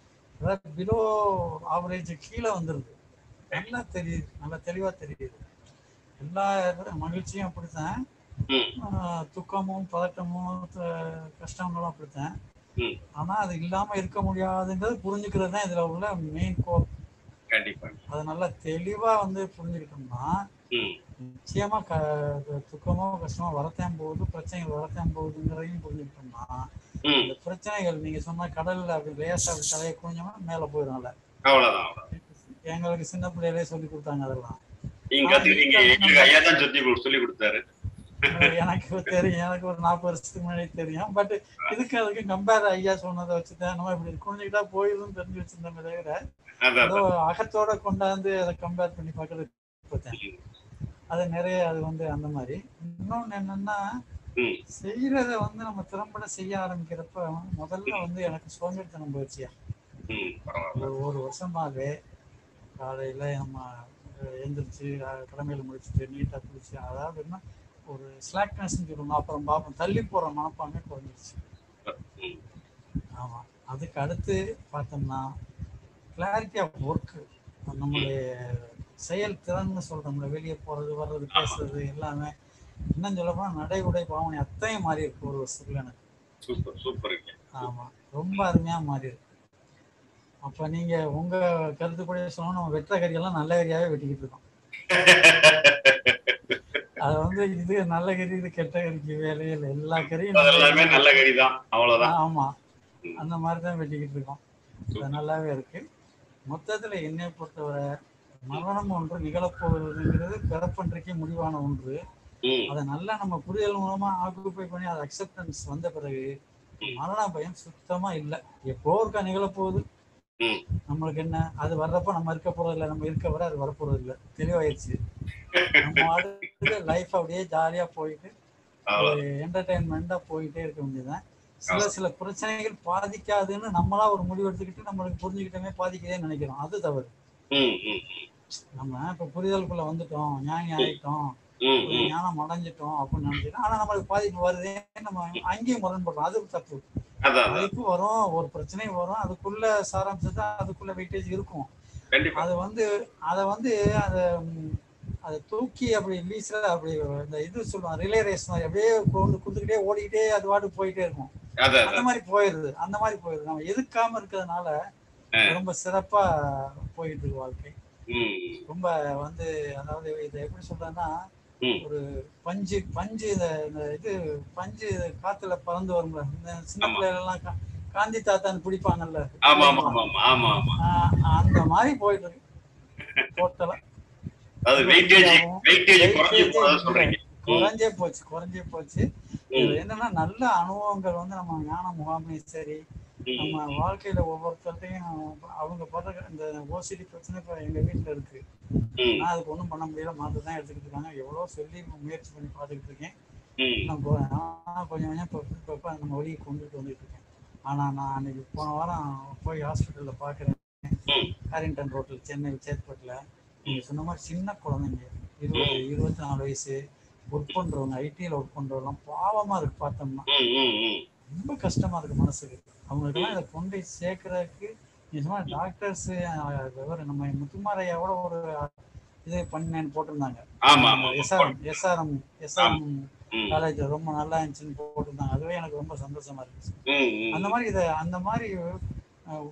பிலோ ஆவரேஜ் கீழே வந்துருது நல்லா தெரியுது நல்லா தெளிவா தெரியுது எல்லா மகிழ்ச்சியும் அப்படித்தான் ம். ஆஹ் துக்கமும் பதட்டமும் த- கஷ்டங்களும் அப்படித்தான் ம். ஆனா அது இல்லாம இருக்க முடியாதுன்றது புரிஞ்சுக்கிறது தான் இதுல உள்ள மெயின் கோர் கண்டிப்பா அதை நல்லா தெளிவா வந்து புரிஞ்சுக்கிட்டோம்னா ம், நிச்சயமா க துக்கமோ கஷ்டமோ வரத்தான் போகுது பிரச்சனைகள் வரத்தான் போகுதுங்கிறதையும் புரிஞ்சுக்கிட்டோம்னா ம். இந்த பிரச்சனைகள் நீங்க சொன்ன கடல்ல அப்படி லேசா அப்படி தலையை குனிஞ்சோம்னா மேல போயிடும்ல அவ்வளவுதான் அவ்வளவுதான். எங்களுக்கு சின்ன பிள்ளையிலே சொல்லி கொடுத்தாங்க அதெல்லாம் நீங்க கத்துக்கிட்டீங்க எங்களுக்கு ஐயா தான் சொல்லி கொடு- சொல்லி கொடுத்தாரு எனக்கு தெரியும் எனக்கு ஒரு நாற்பது வருஷத்துக்கு முன்னாடி தெரியும் பட் இதுக்கு அதுக்கு கம்பேர் ஐயா சொன்னதை வச்சுதான் நம்ம இப்படி குனிஞ்சுக்கிட்டா போயிடும் தெரிஞ்சு வச்சிருந்தோமே தவிர அதான் ஏதோ அகத்தோட கொண்டாந்து அதை கம்பேர் பண்ணி பார்க்கறது பார்த்தேன் அது நிறைய அது வந்து அந்த மாதிரி இன்னொன்னு என்னன்னா ம். செய்யறத வந்து நம்ம திறம்பட செய்ய ஆரம்பிக்கிறப்ப முதல்ல வந்து எனக்கு சோம்பேறித்தனம் போயிடுச்சியா ம், பரவாயில்ல ஒரு ஒரு வருஷமாவே காலையில நம்ம அஹ், எந்திரிச்சு அஹ், கடமையில முடிச்சுட்டு நீட்டா குளிச்சு அதாவது என்ன ஒரு ஸ்லாக்னஸ் சொல்லணும் அப்புறம் பார்ப்போம் தள்ளி போற மனப்பான்மை குறைஞ்சிருச்சு ம், ஆமா அதுக்கு அடுத்து பார்த்தோம்னா கிளாரிட்டி ஆஃப் ஒர்க்கு நம்மளுடைய செயல் திறன்னு சொல்றோம்ல வெளியே போறது வர்றது பேசுறது எல்லாமே இன்னும் சொல்ல போனா நடை உடை பாவனை அத்தையும் மாறி இருக்கு ஒரு வருஷத்துல எனக்கு சூப்பர் சூப்பருங்க ஆமா ரொம்ப அருமையா மாறி இருக்கு அப்ப நீங்க உங்க கருத்துப்படி சொன்னா நம்ம வெட்டுற கறியெல்லாம் நல்ல கறியாவே வெட்டிக்கிட்டு இருக்கோம் அது வந்து இது நல்ல கறி இது கெட்ட கறிக்கு வேலையே இல்லை எல்லா கறியும் நல்ல அதெல்லாமே கறி. நல்ல கறிதான் அவ்வளவுதான் ஆமா அந்த மாதிரி தான் வெட்டிக்கிட்டு இருக்கோம் அது நல்லாவே இருக்கு மொத்தத்துல என்னை பொறுத்தவரை மரணம் ஒன்று நிகழப்போவதுங்கிறது பிறப்பன்றைக்கு முடிவான ஒன்று ம், அதை நல்லா நம்ம புரிதல் மூலமா ஆக்குப்பை பண்ணி அது அக்செப்டன்ஸ் வந்த பிறகு மரண பயம் சுத்தமா இல்லை எப்போ இருக்கா நிகழப்போகுது ம். நம்மளுக்கு என்ன அது வர்றப்ப நம்ம இருக்க போறது இல்லை நம்ம இருக்க வர அது வரப்போறது இல்லை தெளிவாயிருச்சு நம்ம அடுத்த லைஃப் அப்படியே ஜாலியா போயிட்டு அவ்வளவு என்டர்டைன்மெண்டா போயிட்டே இருக்க வேண்டியதுதான் சில சில பிரச்சனைகள் பாதிக்காதுன்னு நம்மளா ஒரு முடிவு எடுத்துக்கிட்டு நம்மளுக்கு புரிஞ்சுக்கிட்டமே பாதிக்கதே நினைக்கிறோம் அது தவறு ம், ம், நம்ம இப்ப புரிதலுக்குள்ள வந்துட்டோம் ஞானி ஆயிட்டோம் ம், ஒரு ம். ஞானம் அடைஞ்சிட்டோம் அப்படின்னு நினைச்சிட்டோம் ஆனா நம்மளுக்கு பாதிப்பு வருதே நம்ம அங்கேயும் முரண்படுறோம் அது தப்பு அதான் அதான். பாதிப்பு வரும் ஒரு பிரச்சனை வரும் அதுக்குள்ள சாராம்சத்தை அதுக்குள்ள வெயிட்டேஜ் இருக்கும் கண்டிப்பா அது வந்து அதை வந்து அதை ம், அதை தூக்கி அப்படி லீஸ்ல அப்படி இந்த இது சொல்லுவாங்க ரிலே ரேஸ் மாதிரி அப்படியே கொண்டு கொடுத்துக்கிட்டே ஓடிக்கிட்டே அது பாட்டு போயிட்டே இருக்கும் அதான் அந்த மாதிரி போயிருது அந்த மாதிரி போயிருது நம்ம எதுக்காம இருக்கிறதுனால ரொம்ப சிறப்பா போயிட்டு இருக்கு வாழ்க்கை ம், ரொம்ப வந்து அதாவது இதை எப்படி சொல்றேன்னா ம். ஒரு பஞ்சு பஞ்சு இந்த இந்த இது பஞ்சு காத்துல பறந்து வரும்ல இந்த சின்ன ஆமா. பிள்ளைகள் எல்லாம் கா- காந்தி தாத்தான்னு பிடிப்பாங்கல்ல ஆமா ஆமா ஆமா ஆமா ஆமா ஆமா ஆஹ் அந்த மாதிரி போயிட்டு இருக்கு டோட்டலா அது வெயிட்டேஜ் வெயிட்டேஜ் குறைஞ்சு போறதா சொல்றீங்க குறைஞ்சே போச்சு குறைஞ்சே போச்சு ம், இதுல என்னன்னா நல்ல அனுபவங்கள் வந்து நம்ம ஞான முகாமையும் சரி ம், நம்ம வாழ்க்கையில ஒவ்வொருத்தர்ட்டையும் அவங்க படுற இந்த ஓசிடி பிரச்சனை இப்ப எங்க வீட்டுல இருக்கு ம், நான் அதுக்கு ஒண்ணும் பண்ண முடியல மருந்து தான் எடுத்துக்கிட்டு இருக்காங்க எவ்வளவு சொல்லி முயற்சி பண்ணி பார்த்துக்கிட்டு இருக்கேன் ம், இன்னும் போ- நான் கொஞ்சம் கொஞ்சம் இப்போ இப்போ நம்ம வழியை கொண்டுட்டு வந்துட்டு இருக்கேன் ஆனா நான் அன்னைக்கு போன வாரம் போய் ஹாஸ்பிட்டல்ல பாக்குறேன் ம். காரிங்டன் ரோட்ல சென்னை சேத்பட்டில் நீங்க சொன்ன மாதிரி சின்ன குழந்தைங்க இருபது இருபத்தி நாலு வயசு ஒர்க் பண்றவங்க ஐடியில் ஒர்க் பண்றவங்க பாவமா இருக்கு பார்த்தோம்னா ம், ம், ம். ரொம்ப கஷ்டமா இருக்கு மனசுக்கு அவங்களுக்கெல்லாம் இதை கொண்டு போய் சேர்க்கறதுக்கு நீ சொன்ன டாக்டர்ஸ் நம்ம முத்துமாரையாவோட ஒரு இது பண்ணேன்னு போட்டிருந்தாங்க ஆமா ஆமா ஆமா. எஸ்ஆர்எம் எஸ்ஆர்எம் எஸ்ஆர்எம் ம், காலேஜ் ரொம்ப நல்லா இருந்துச்சுன்னு போட்டிருந்தாங்க அதுவே எனக்கு ரொம்ப சந்தோஷமா இருந்துச்சு ம், ம், அந்த மாதிரி இதை அந்த மாதிரி அஹ்,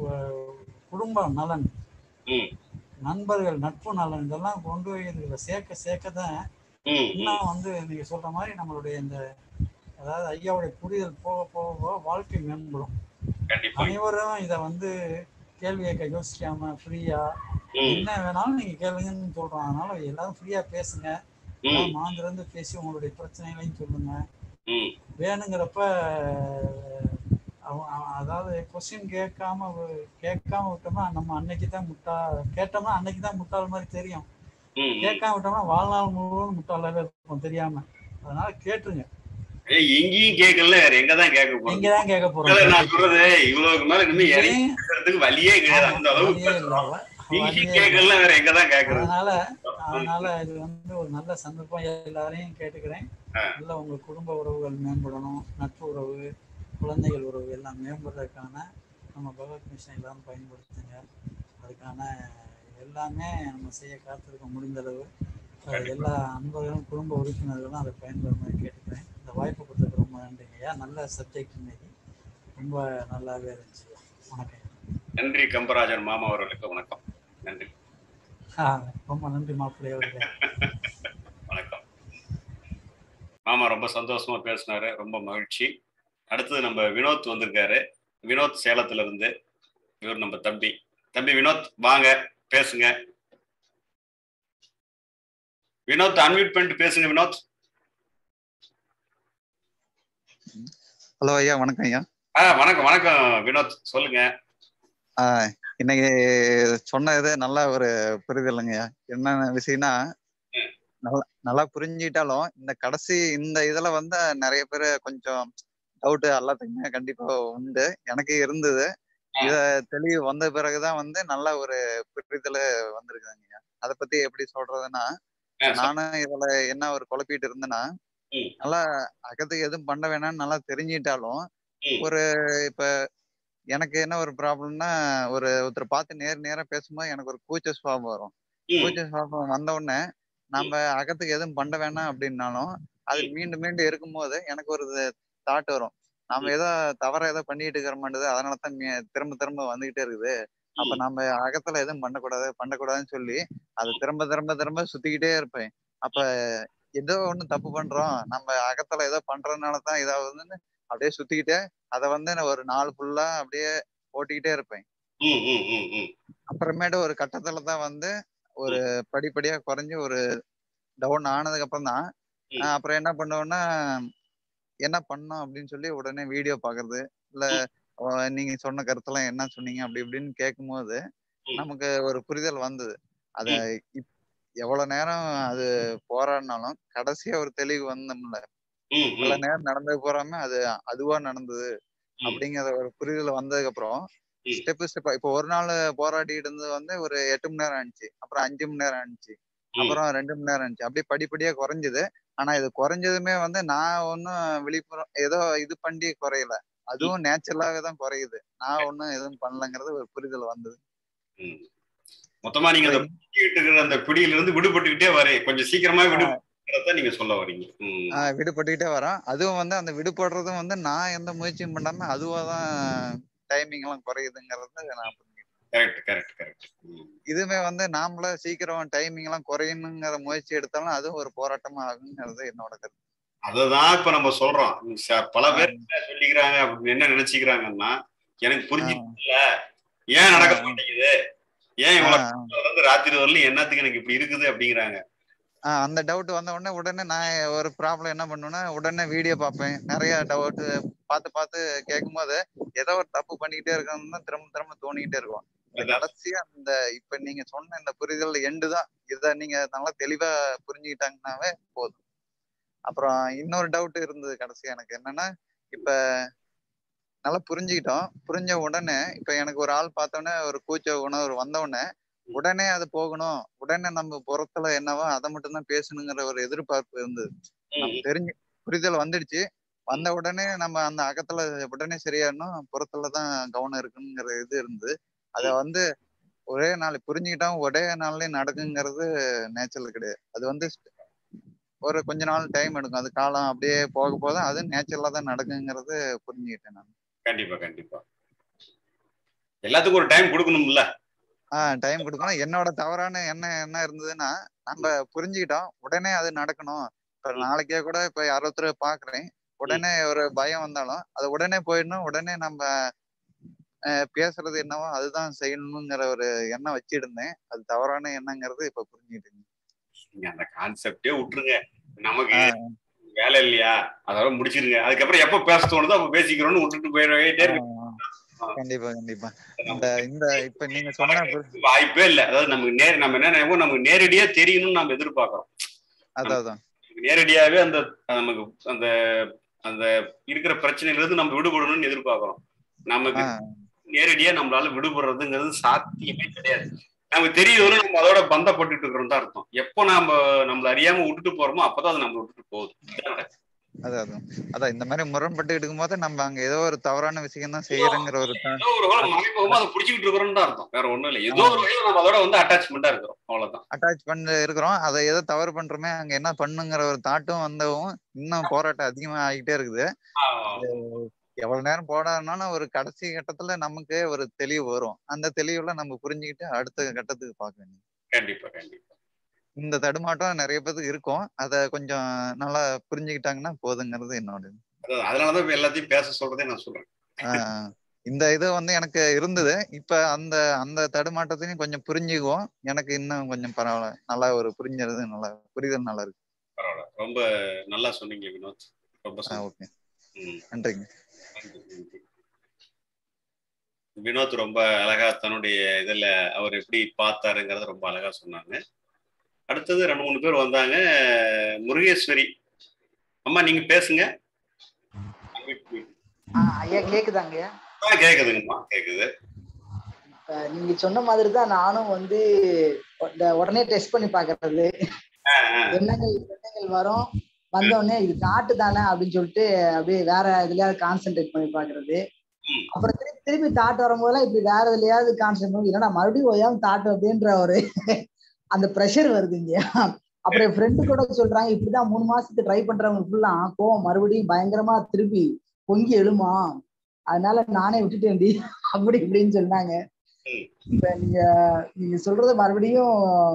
உ- குடும்ப நலன் ம், நண்பர்கள் நட்பு நலன் இதெல்லாம் கொண்டு போய் இதுல சேர்க்க சேர்க்க தான் ம், ம். இன்னும் வந்து நீங்க சொல்ற மாதிரி நம்மளுடைய இந்த அதாவது ஐயாவுடைய புரிதல் போக போக போக வாழ்க்கை மேம்படும் கண்டிப்பா அனைவரும் இதை வந்து கேள்வி கேட்க யோசிக்காம ஃப்ரீயா ம் என்ன வேணாலும் நீங்க கேளுங்கன்னு சொல்றோம் அதனால எல்லாரும் ஃப்ரீயா பேசுங்க ம் மாந்திருந்து பேசி உங்களுடைய பிரச்சனைகளையும் சொல்லுங்க ம் வேணுங்கிறப்ப அவ- அவ- அதாவது கொஸ்டின் கேட்காம வி- கேட்காம விட்டோம்னா நம்ம அன்னைக்கு தான் முட்டா கேட்டோம்னா அன்னைக்கு தான் முட்டாள் மாதிரி தெரியும் ம் ம். கேட்காம விட்டோம்னா வாழ்நாள் முழுவதும் முட்டாளாவே இருக்கும் தெரியாம அதனால கேட்டுருங்க ஏய், எங்கேயும் கேட்கல வேற எங்க தான் கேட்க போறோம் நீங்க தான் கேட்க இல்ல, நான் போறோம் சொல்றது இவ்வளவுக்கு மேல இனிமே இறங்கி ஏன்? பேசுறதுக்கு வழியே கிடையாது அந்த அளவுக்கு வழியே பேசுறோம். இல்ல. நீங்க வழியே இல்ல. கேட்கல வேற எங்க தான் கேட்கறது அதனால அதனால இது வந்து ஒரு நல்ல சந்தர்ப்பம் எல்லாரையும் கேட்டுக்கிறேன் ஆ. நல்ல உங்க குடும்ப உறவுகள் மேம்படணும் நட்பு உறவு குழந்தைகள் உறவு எல்லாம் மேம்படுறதுக்கான நம்ம பகவத் மிஷன் எல்லாரும் பயன்படுத்துங்க அதுக்கான எல்லாமே நம்ம செய்ய காத்திருக்க முடிந்தளவு அஹ், எல்லா அன்பர்களும் குடும்ப உறுப்பினர்களும் அதை பயன்படுத்த கேட்டுக்கிறேன் இந்த வாய்ப்பு கொடுத்ததுக்கு ரொம்ப நன்றிங்க ஐயா நல்ல சப்ஜெக்ட் இன்னைக்கு ரொம்ப நல்லாவே இருந்துச்சு வணக்கம் நன்றி கம்பராஜன் மாமா அவர்களுக்கு வணக்கம் நன்றி ஆ, ரொம்ப நன்றி மாப்பிள்ளை அவர்களே வணக்கம் மாமா ரொம்ப சந்தோஷமா பேசினாரு ரொம்ப மகிழ்ச்சி அடுத்தது நம்ம வினோத் வந்திருக்காரு வினோத் சேலத்துல இருந்து இவர் நம்ம தம்பி தம்பி வினோத் வாங்க பேசுங்க வினோத் அன்மியூட் பண்ணிட்டு பேசுங்க வினோத் ஹலோ ஐயா வணக்கம் ஐயா ஆ வணக்கம் வணக்கம் வினோத் சொல்லுங்க ஆஹ் இன்னைக்கு சொன்ன இது நல்ல ஒரு புரிதலுங்க ஐயா என்ன விஷயம்னா நல்லா நல்லா புரிஞ்சுக்கிட்டாலும் இந்த கடைசி இந்த இதுல வந்து நிறைய பேர் கொஞ்சம் டவுட் எல்லாத்துக்குமே கண்டிப்பா உண்டு எனக்கு இருந்தது இத தெளிவு வந்த பிறகுதான் வந்து நல்ல ஒரு புரிதல் வந்திருக்குதுங்க ஐயா அதை பத்தி எப்படி சொல்றதுன்னா ஆ, சொல்- நானும் இதுல என்ன ஒரு குழப்பிட்டு இருந்தேன்னா ம். நல்லா அகத்துக்கு எதுவும் பண்ண வேணாம்னு நல்லா தெரிஞ்சுக்கிட்டாலும் ம். ஒரு இப்ப எனக்கு என்ன ஒரு ப்ராப்ளம்னா ஒரு ஒருத்தர் பார்த்து நேர் நேரா பேசும்போது எனக்கு ஒரு கூச்ச சுவாபம் வரும் ம், கூச்ச சுவாபம் வந்த உடனே நம்ம அகத்துக்கு எதுவும் பண்ண வேணாம் அப்படின்னாலும் அது மீண்டும் மீண்டும் இருக்கும்போது எனக்கு ஒரு தாட் வரும் நாம ஏதோ தவற ஏதோ பண்ணிட்டு இருக்கிற மாட்டேது அதனால தான் மீ- திரும்ப திரும்ப வந்துகிட்டே இருக்குது அப்ப நம்ம அகத்துல எதுவும் பண்ணக்கூடாது பண்ணக்கூடாதுன்னு சொல்லி அது திரும்ப திரும்ப திரும்ப சுத்திக்கிட்டே இருப்பேன் அப்ப ஏதோ ஒண்ணு தப்பு பண்றோம் நம்ம அகத்துல ஏதோ பண்றதுனால தான் இதாகுதுன்னு அப்படியே சுத்திக்கிட்டே அதை வந்து நான் ஒரு நாள் ஃபுல்லா அப்படியே ஓட்டிக்கிட்டே இருப்பேன் ம், ம், ம், ம். அப்புறமேட்டு ஒரு கட்டத்துல தான் வந்து ஒரு படிப்படியா குறைஞ்சு ஒரு டவுன் ஆனதுக்கு அப்புறம் தான் ம். ஆஹ் அப்புறம் என்ன பண்ணுவேன்னா என்ன பண்ணோம் அப்படின்னு சொல்லி உடனே வீடியோ பாக்குறது இல்ல அஹ் நீங்க சொன்ன கருத்தெல்லாம் என்ன சொன்னீங்க அப்படி இப்படின்னு கேட்கும்போது ம். நமக்கு ஒரு புரிதல் வந்தது அத இப்- எவ்வளவு நேரம் அது போராடினாலும் கடைசியா ஒரு தெளிவு வந்தோம்ல ம், ம், இவ்வளவு நேரம் நடந்தது போறாம அது அதுவா நடந்தது ம். அப்படிங்கிற ஒரு புரிதல் வந்ததுக்கு அப்புறம் ம். ஸ்டெப் ஸ்டெப்பா இப்போ ஒரு நாள் போராடிட்டு இருந்தது வந்து ஒரு எட்டு மணி நேரம் ஆனிச்சு அப்புறம் அஞ்சு மணி நேரம் ஆனிச்சு ம். அப்புறம் ரெண்டு மணி நேரம் ஆனிச்சு அப்படியே படிப்படியா குறைஞ்சது ஆனா இது குறைஞ்சதுமே வந்து நான் ஒன்னும் விழிப்புறம் ஏதோ இது பண்ணி குறையல அதுவும் நேச்சுரலாவே தான் குறையுது நான் ஒன்னும் எதுவும் பண்ணலங்கிறது ஒரு புரிதல் வந்தது ம். மொத்தமா நீங்க அந்த பிடிக்கிட்டு இருக்கிற அந்த பிடியில இருந்து விடுபட்டுக்கிட்டே வரேன் கொஞ்சம் சீக்கிரமா விடுபடுறத நீங்க சொல்ல வரீங்க ம். ஆஹ் விடுபட்டுக்கிட்டே வரோம் அதுவும் வந்து அந்த விடுபடுறதும் வந்து நான் எந்த முயற்சியும் பண்ணாம அதுவா தான் டைமிங் எல்லாம் குறையுதுங்கிறத நான் புரிஞ்சுக்கிட்டேன் கரெக்ட் கரெக்ட் கரெக்ட் ம். இதுவுமே வந்து நாமள சீக்கிரம் டைமிங் எல்லாம் குறையணுங்கிற முயற்சி எடுத்தாலும் அதுவும் ஒரு போராட்டமா ஆகுங்கிறது என்னோட கருத்து அததான் இப்ப நம்ம சொல்றோம் ச- பல பேர் என்ன சொல்லிக்கிறாங்க அப்படின்னு என்ன நினைச்சுக்கிறாங்கன்னா எனக்கு புரிஞ்சுக்கல ஏன் நடக்க மாட்டேங்குது ஏன் இவ்வளவு ஆஹ் வந்து ராத்திரி வரலையும் என்னத்துக்கு எனக்கு இப்படி இருக்குது அப்படிங்கிறாங்க ஆஹ் அந்த டவுட் வந்த உடனே உடனே நான் ஒரு ப்ராப்ளம் என்ன பண்ணுவேன்னா உடனே வீடியோ பார்ப்பேன் நிறைய டவுட் பார்த்து பார்த்து கேட்கும்போது ஏதோ ஒரு தப்பு பண்ணிக்கிட்டே இருக்கணும்னு தான் திரும்ப திரும்ப தோணிக்கிட்டே இருக்கும் இந்த அதான். கடைசியா இந்த இப்ப நீங்க சொன்ன இந்த புரிதல் எண்டு தான் இத நீங்க நல்லா தெளிவா புரிஞ்சுக்கிட்டாங்கன்னாவே போதும் அப்புறம் இன்னொரு டவுட் இருந்தது கடைசியா எனக்கு என்னன்னா இப்ப நல்லா புரிஞ்சுக்கிட்டோம் புரிஞ்ச உடனே இப்ப எனக்கு ஒரு ஆள் பார்த்தோன்னே ஒரு கூச்ச உணர்வு வந்த உடனே உடனே அது போகணும் உடனே நம்ம புறத்துல என்னவோ அதை மட்டும் தான் பேசணுங்கிற ஒரு எதிர்பார்ப்பு இருந்தது நம்ம தெரிஞ்சு புரிதல் வந்துடுச்சு வந்த உடனே நம்ம அந்த அகத்துல உடனே சரியாயிடணும் புறத்துல தான் கவனம் இருக்குங்கிற இது இருந்து அத வந்து ஒரே நாள் புரிஞ்சுக்கிட்டோம் ஒரே நாள்லயே நடக்குங்கிறது நேச்சுரல் கிடையாது அது வந்து ஒரு கொஞ்ச நாள் டைம் எடுக்கும் அது காலம் அப்படியே போக போக அது நேச்சுரலா தான் நடக்குங்கிறது புரிஞ்சுக்கிட்டேன் நான் கண்டிப்பா கண்டிப்பா எல்லாத்துக்கும் ஒரு டைம் கொடுக்கணும்ல ஆஹ் டைம் கொடுக்கணும் என்னோட தவறான என்ன என்ன இருந்ததுன்னா நம்ம புரிஞ்சுக்கிட்டோம் உடனே அது நடக்கணும் இப்ப நாளைக்கே கூட இப்ப யாரொருத்தர் பாக்குறேன் உடனே ஒரு பயம் வந்தாலும் அது உடனே போயிடணும் உடனே நம்ம அஹ் பேசுறது என்னவோ அதுதான் செய்யணுங்கிற ஒரு எண்ணம் வச்சிருந்தேன் அது தவறான எண்ணங்கிறது இப்ப புரிஞ்சுக்கிட்டுங்க நீங்க அந்த கான்செப்டே விட்டுருங்க நமக்கு ஆஹ் வேலை இல்லையா அதோட முடிச்சிருங்க அதுக்கப்புறம் எப்ப பேச தோணுதோ அப்ப பேசிக்கிறோம்னு விட்டுட்டு போயிட்டே இருக்கு ஆஹ் கண்டிப்பா கண்டிப்பா இந்த இந்த இப்ப நீங்க சொன்ன புரி- வாய்ப்பே இல்லை அதாவது நமக்கு நேர் நம்ம என்ன நினைப்போம் நமக்கு நேரடியா தெரியணும்னு நம்ம எதிர்பார்க்கறோம் அதான் அதான் நேரடியாவே அந்த நமக்கு அந்த அந்த இருக்கிற பிரச்சனையில இருந்து நம்ம விடுபடணும்னு எதிர்பார்க்கறோம் நமக்கு ஆஹ் நேரடியா நம்மளால விடுபடுறதுங்கிறது சாத்தியமே கிடையாது நமக்கு தெரியுது நம்ம அதோட பந்தப்பட்டுட்டு இருக்கிறோம் தான் அர்த்தம் எப்போ நாம நம்மள அறியாம விட்டுட்டு போறோமோ அப்பதான் அது நம்மள விட்டுட்டு போகுது இதுதான் நடக்குது. அதான் அதான் அதான் இந்த மாதிரி முரண்பட்டு இருக்கும்போது நம்ம அங்க ஏதோ ஒரு தவறான விஷயம் தான் செய்யறோங்கிற ஒரு த- ஏதோ ஒரு வகையில மறைமுகமா அதை பிடிச்சிக்கிட்டு இருக்கிறோம் தான் அர்த்தம் வேற ஒண்ணும் இல்லை ஏதோ ஒரு வகையில நம்ம அதோட வந்து அட்டாச்மெண்டா இருக்கிறோம் அவ்வளவுதான் அட்டாச் பண்ணி இருக்கிறோம் அதை ஏதோ தவறு பண்றோமே அங்க என்ன பண்ணுங்கிற ஒரு தாட்டும் வந்தவும் இன்னும் போராட்டம் அதிகமா ஆகிட்டே இருக்குது ஆஹ் எவ்வளவு நேரம் போடாதுனாலும் ஒரு கடைசி கட்டத்துல நமக்கு ஒரு தெளிவு வரும் அந்த தெளிவுல நம்ம புரிஞ்சுக்கிட்டு அடுத்த கட்டத்துக்கு பார்க்க வேண்டியது கண்டிப்பா கண்டிப்பா இந்த தடுமாட்டம் நிறைய பேருக்கு இருக்கும் அதை கொஞ்சம் நல்லா புரிஞ்சுக்கிட்டாங்கன்னா போதுங்கிறது என்னோட இது. அதான் அதனாலதான் இப்ப எல்லாத்தையும் பேச சொல்றதே நான் சொல்றேன் ஆஹ் இந்த இது வந்து எனக்கு இருந்தது இப்ப அந்த அந்த தடுமாட்டத்தையும் கொஞ்சம் புரிஞ்சுக்குவோம் எனக்கு இன்னும் கொஞ்சம் பரவாயில்ல நல்லா ஒரு புரிஞ்சது நல்லா புரிதல் நல்லா இருக்கு பரவாயில்ல ரொம்ப நல்லா சொன்னீங்க வினோத் ரொம்ப ஆஹ் சந்தோஷம். ஓகே ம். நன்றிங்க நன்றி, நன்றி. வினோத் ரொம்ப அழகா தன்னுடைய இதுல அவர் எப்படி பார்த்தாருங்கிறத ரொம்ப அழகா சொன்னாங்க அடுத்தது ரெண்டு மூணு பேர் வந்தாங்க முருகேஸ்வரி அம்மா நீங்க பேசுங்க ஆ, ஐயா கேக்குதாங்க ஆ, கேக்குதுங்கம்மா கேக்குது இப்ப நீங்க சொன்ன மாதிரி தான் நானும் வந்து இந்த உடனே டெஸ்ட் பண்ணி பாக்குறது ஆ, ஆ. எண்ணங்கள் எண்ணங்கள் வரும் வந்த உடனே இது தாட்டு தானே அப்படின்னு சொல்லிட்டு அப்படியே வேற இதுலயாவது கான்சென்ட்ரேட் பண்ணி பாக்குறது ம். அப்புறம் திருப்பி திருப்பி தாட் வரும்போதெல்லாம் இப்படி வேற எதுலயாவது கான்சென்ட்ரேட் பண்ணி இல்லைன்னா மறுபடியும் ஓயாம தாட்டு அப்படின்ற ஒரு அந்த ப்ரெஷர் வருதுங்க அப்புறம் என் ஃப்ரெண்டு கூட சொல்றாங்க இப்படிதான் மூணு மாசத்துக்கு ட்ரை பண்றவங்க ஃபுல்லா கோவம் மறுபடியும் பயங்கரமா திருப்பி பொங்கி எழுமா அதனால நானே விட்டுட்டேன்டி அப்படி இப்படின்னு சொன்னாங்க ம். இப்ப நீங்க நீங்க சொல்றது மறுபடியும்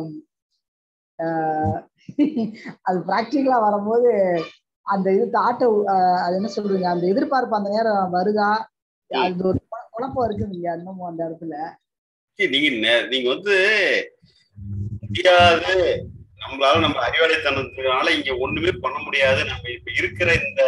ஆஹ் அது ப்ராக்டிக்கலா வரும்போது அந்த இது தாட்ட அது என்ன சொல்றீங்க அந்த எதிர்பார்ப்பு அந்த நேரம் வருதா அது ஒரு குழ- குழப்பம் இருக்குதுங்க இன்னமும் அந்த இடத்துல சரி, நீங்க நெ- நீங்க வந்து முடியாது நம்மளால நம்ம அறிவாளித்தனத்தினால இங்க ஒண்ணுமே பண்ண முடியாது நம்ம இப்ப இருக்கிற இந்த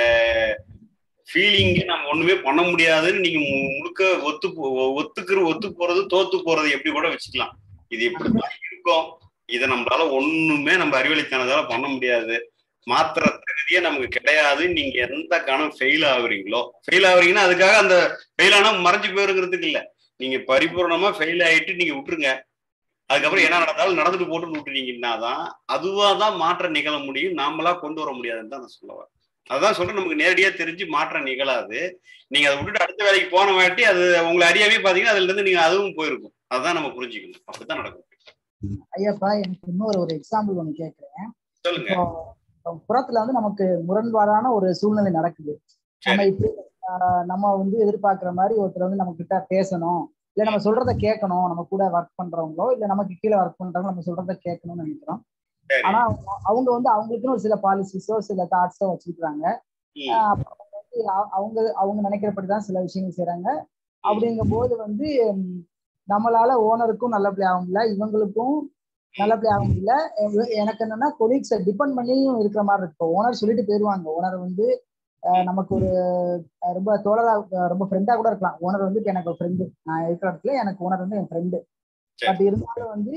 ஃபீலிங் நம்ம ஒண்ணுமே பண்ண முடியாதுன்னு நீங்க மு- முழுக்க ஒத்து போ- ஒத்துக்கிற ஒத்து போறது தோத்து போறது எப்படி கூட வச்சுக்கலாம் இது இப்படிதான் இருக்கும் இதை நம்மளால ஒண்ணுமே நம்ம அறிவாளித்தனத்தால பண்ண முடியாது மாத்திர தகுதியே நமக்கு கிடையாது நீங்க எந்த கணம் ஃபெயில் ஆகுறீங்களோ ஃபெயில் ஆகுறீங்கன்னா அதுக்காக அந்த ஃபெயில் ஆனா மறைஞ்சு போயிருங்கிறதுக்கு இல்ல நீங்க பரிபூர்ணமா ஃபெயில் ஆயிட்டு நீங்க விட்டுருங்க அதுக்கப்புறம் என்ன நடந்தாலும் நடந்துட்டு போட்டுன்னு விட்டுட்டீங்கன்னா தான் அதுவா தான் மாற்றம் நிகழ முடியும் நாமளா கொண்டு வர முடியாதுன்னு தான் நான் சொல்ல வரேன் அதான் சொல்றேன் நமக்கு நேரடியா தெரிஞ்சு மாற்றம் நிகழாது நீங்க அதை விட்டுட்டு அடுத்த வேலைக்கு போன வாட்டி அது உங்களை அறியாமே பாத்தீங்கன்னா அதுல இருந்து நீங்க அதுவும் போயிருக்கும் அதுதான் நம்ம புரிஞ்சுக்கணும் அப்படிதான் நடக்கும் ஐயாப்பா எனக்கு இன்னொரு ஒரு எக்ஸாம்பிள் ஒண்ணு கேக்குறேன் சொல்லுங்க இப்போ இப்போ புறத்துல வந்து நமக்கு முரண்பாடான ஒரு சூழ்நிலை நடக்குது நம்ம சரி. இப்படி ஆஹ் நம்ம வந்து எதிர்பார்க்கிற மாதிரி ஒருத்தர் வந்து நம்ம கிட்ட பேசணும் இல்ல நம்ம சொல்றத கேட்கணும் நம்ம கூட ஒர்க் பண்றவங்களோ இல்ல நமக்கு கீழே ஒர்க் பண்றவங்க நம்ம சொல்றத கேட்கணும்னு நினைக்கிறோம் சரி. ஆனா அவங்க- அவங்க வந்து அவங்களுக்குன்னு ஒரு சில பாலிசிஸோ சில தாட்ஸோ வச்சிருக்காங்க ம், ஆஹ் அப்ப அவங்க வந்து அ- அவங்க அவங்க நினைக்கிறபடிதான் சில விஷயங்கள் செய்றாங்க அப்படிங்கும் போது வந்து ம், நம்மளால ஓனருக்கும் நல்லபடியாக ஆக முடியல இவங்களுக்கும் நல்லபடியாக ஆக முடியல எ- எனக்கு என்னன்னா கொலீக்ஸை டிபெண்ட் பண்ணியும் இருக்கிற மாதிரி இருக்கு ஓனர் சொல்லிட்டு போயிருவாங்க ஓனர் வந்து அஹ், நமக்கு ஒரு அஹ், ரொம்ப தோழரா அஹ், ரொம்ப ஃப்ரெண்டா கூட இருக்கலாம் ஓனர் வந்து இப்ப எனக்கு ஃப்ரெண்டு நான் இருக்கிற இடத்துல எனக்கு ஓனர் வந்து என் ஃப்ரெண்டு சரி. பட் இருந்தாலும் வந்து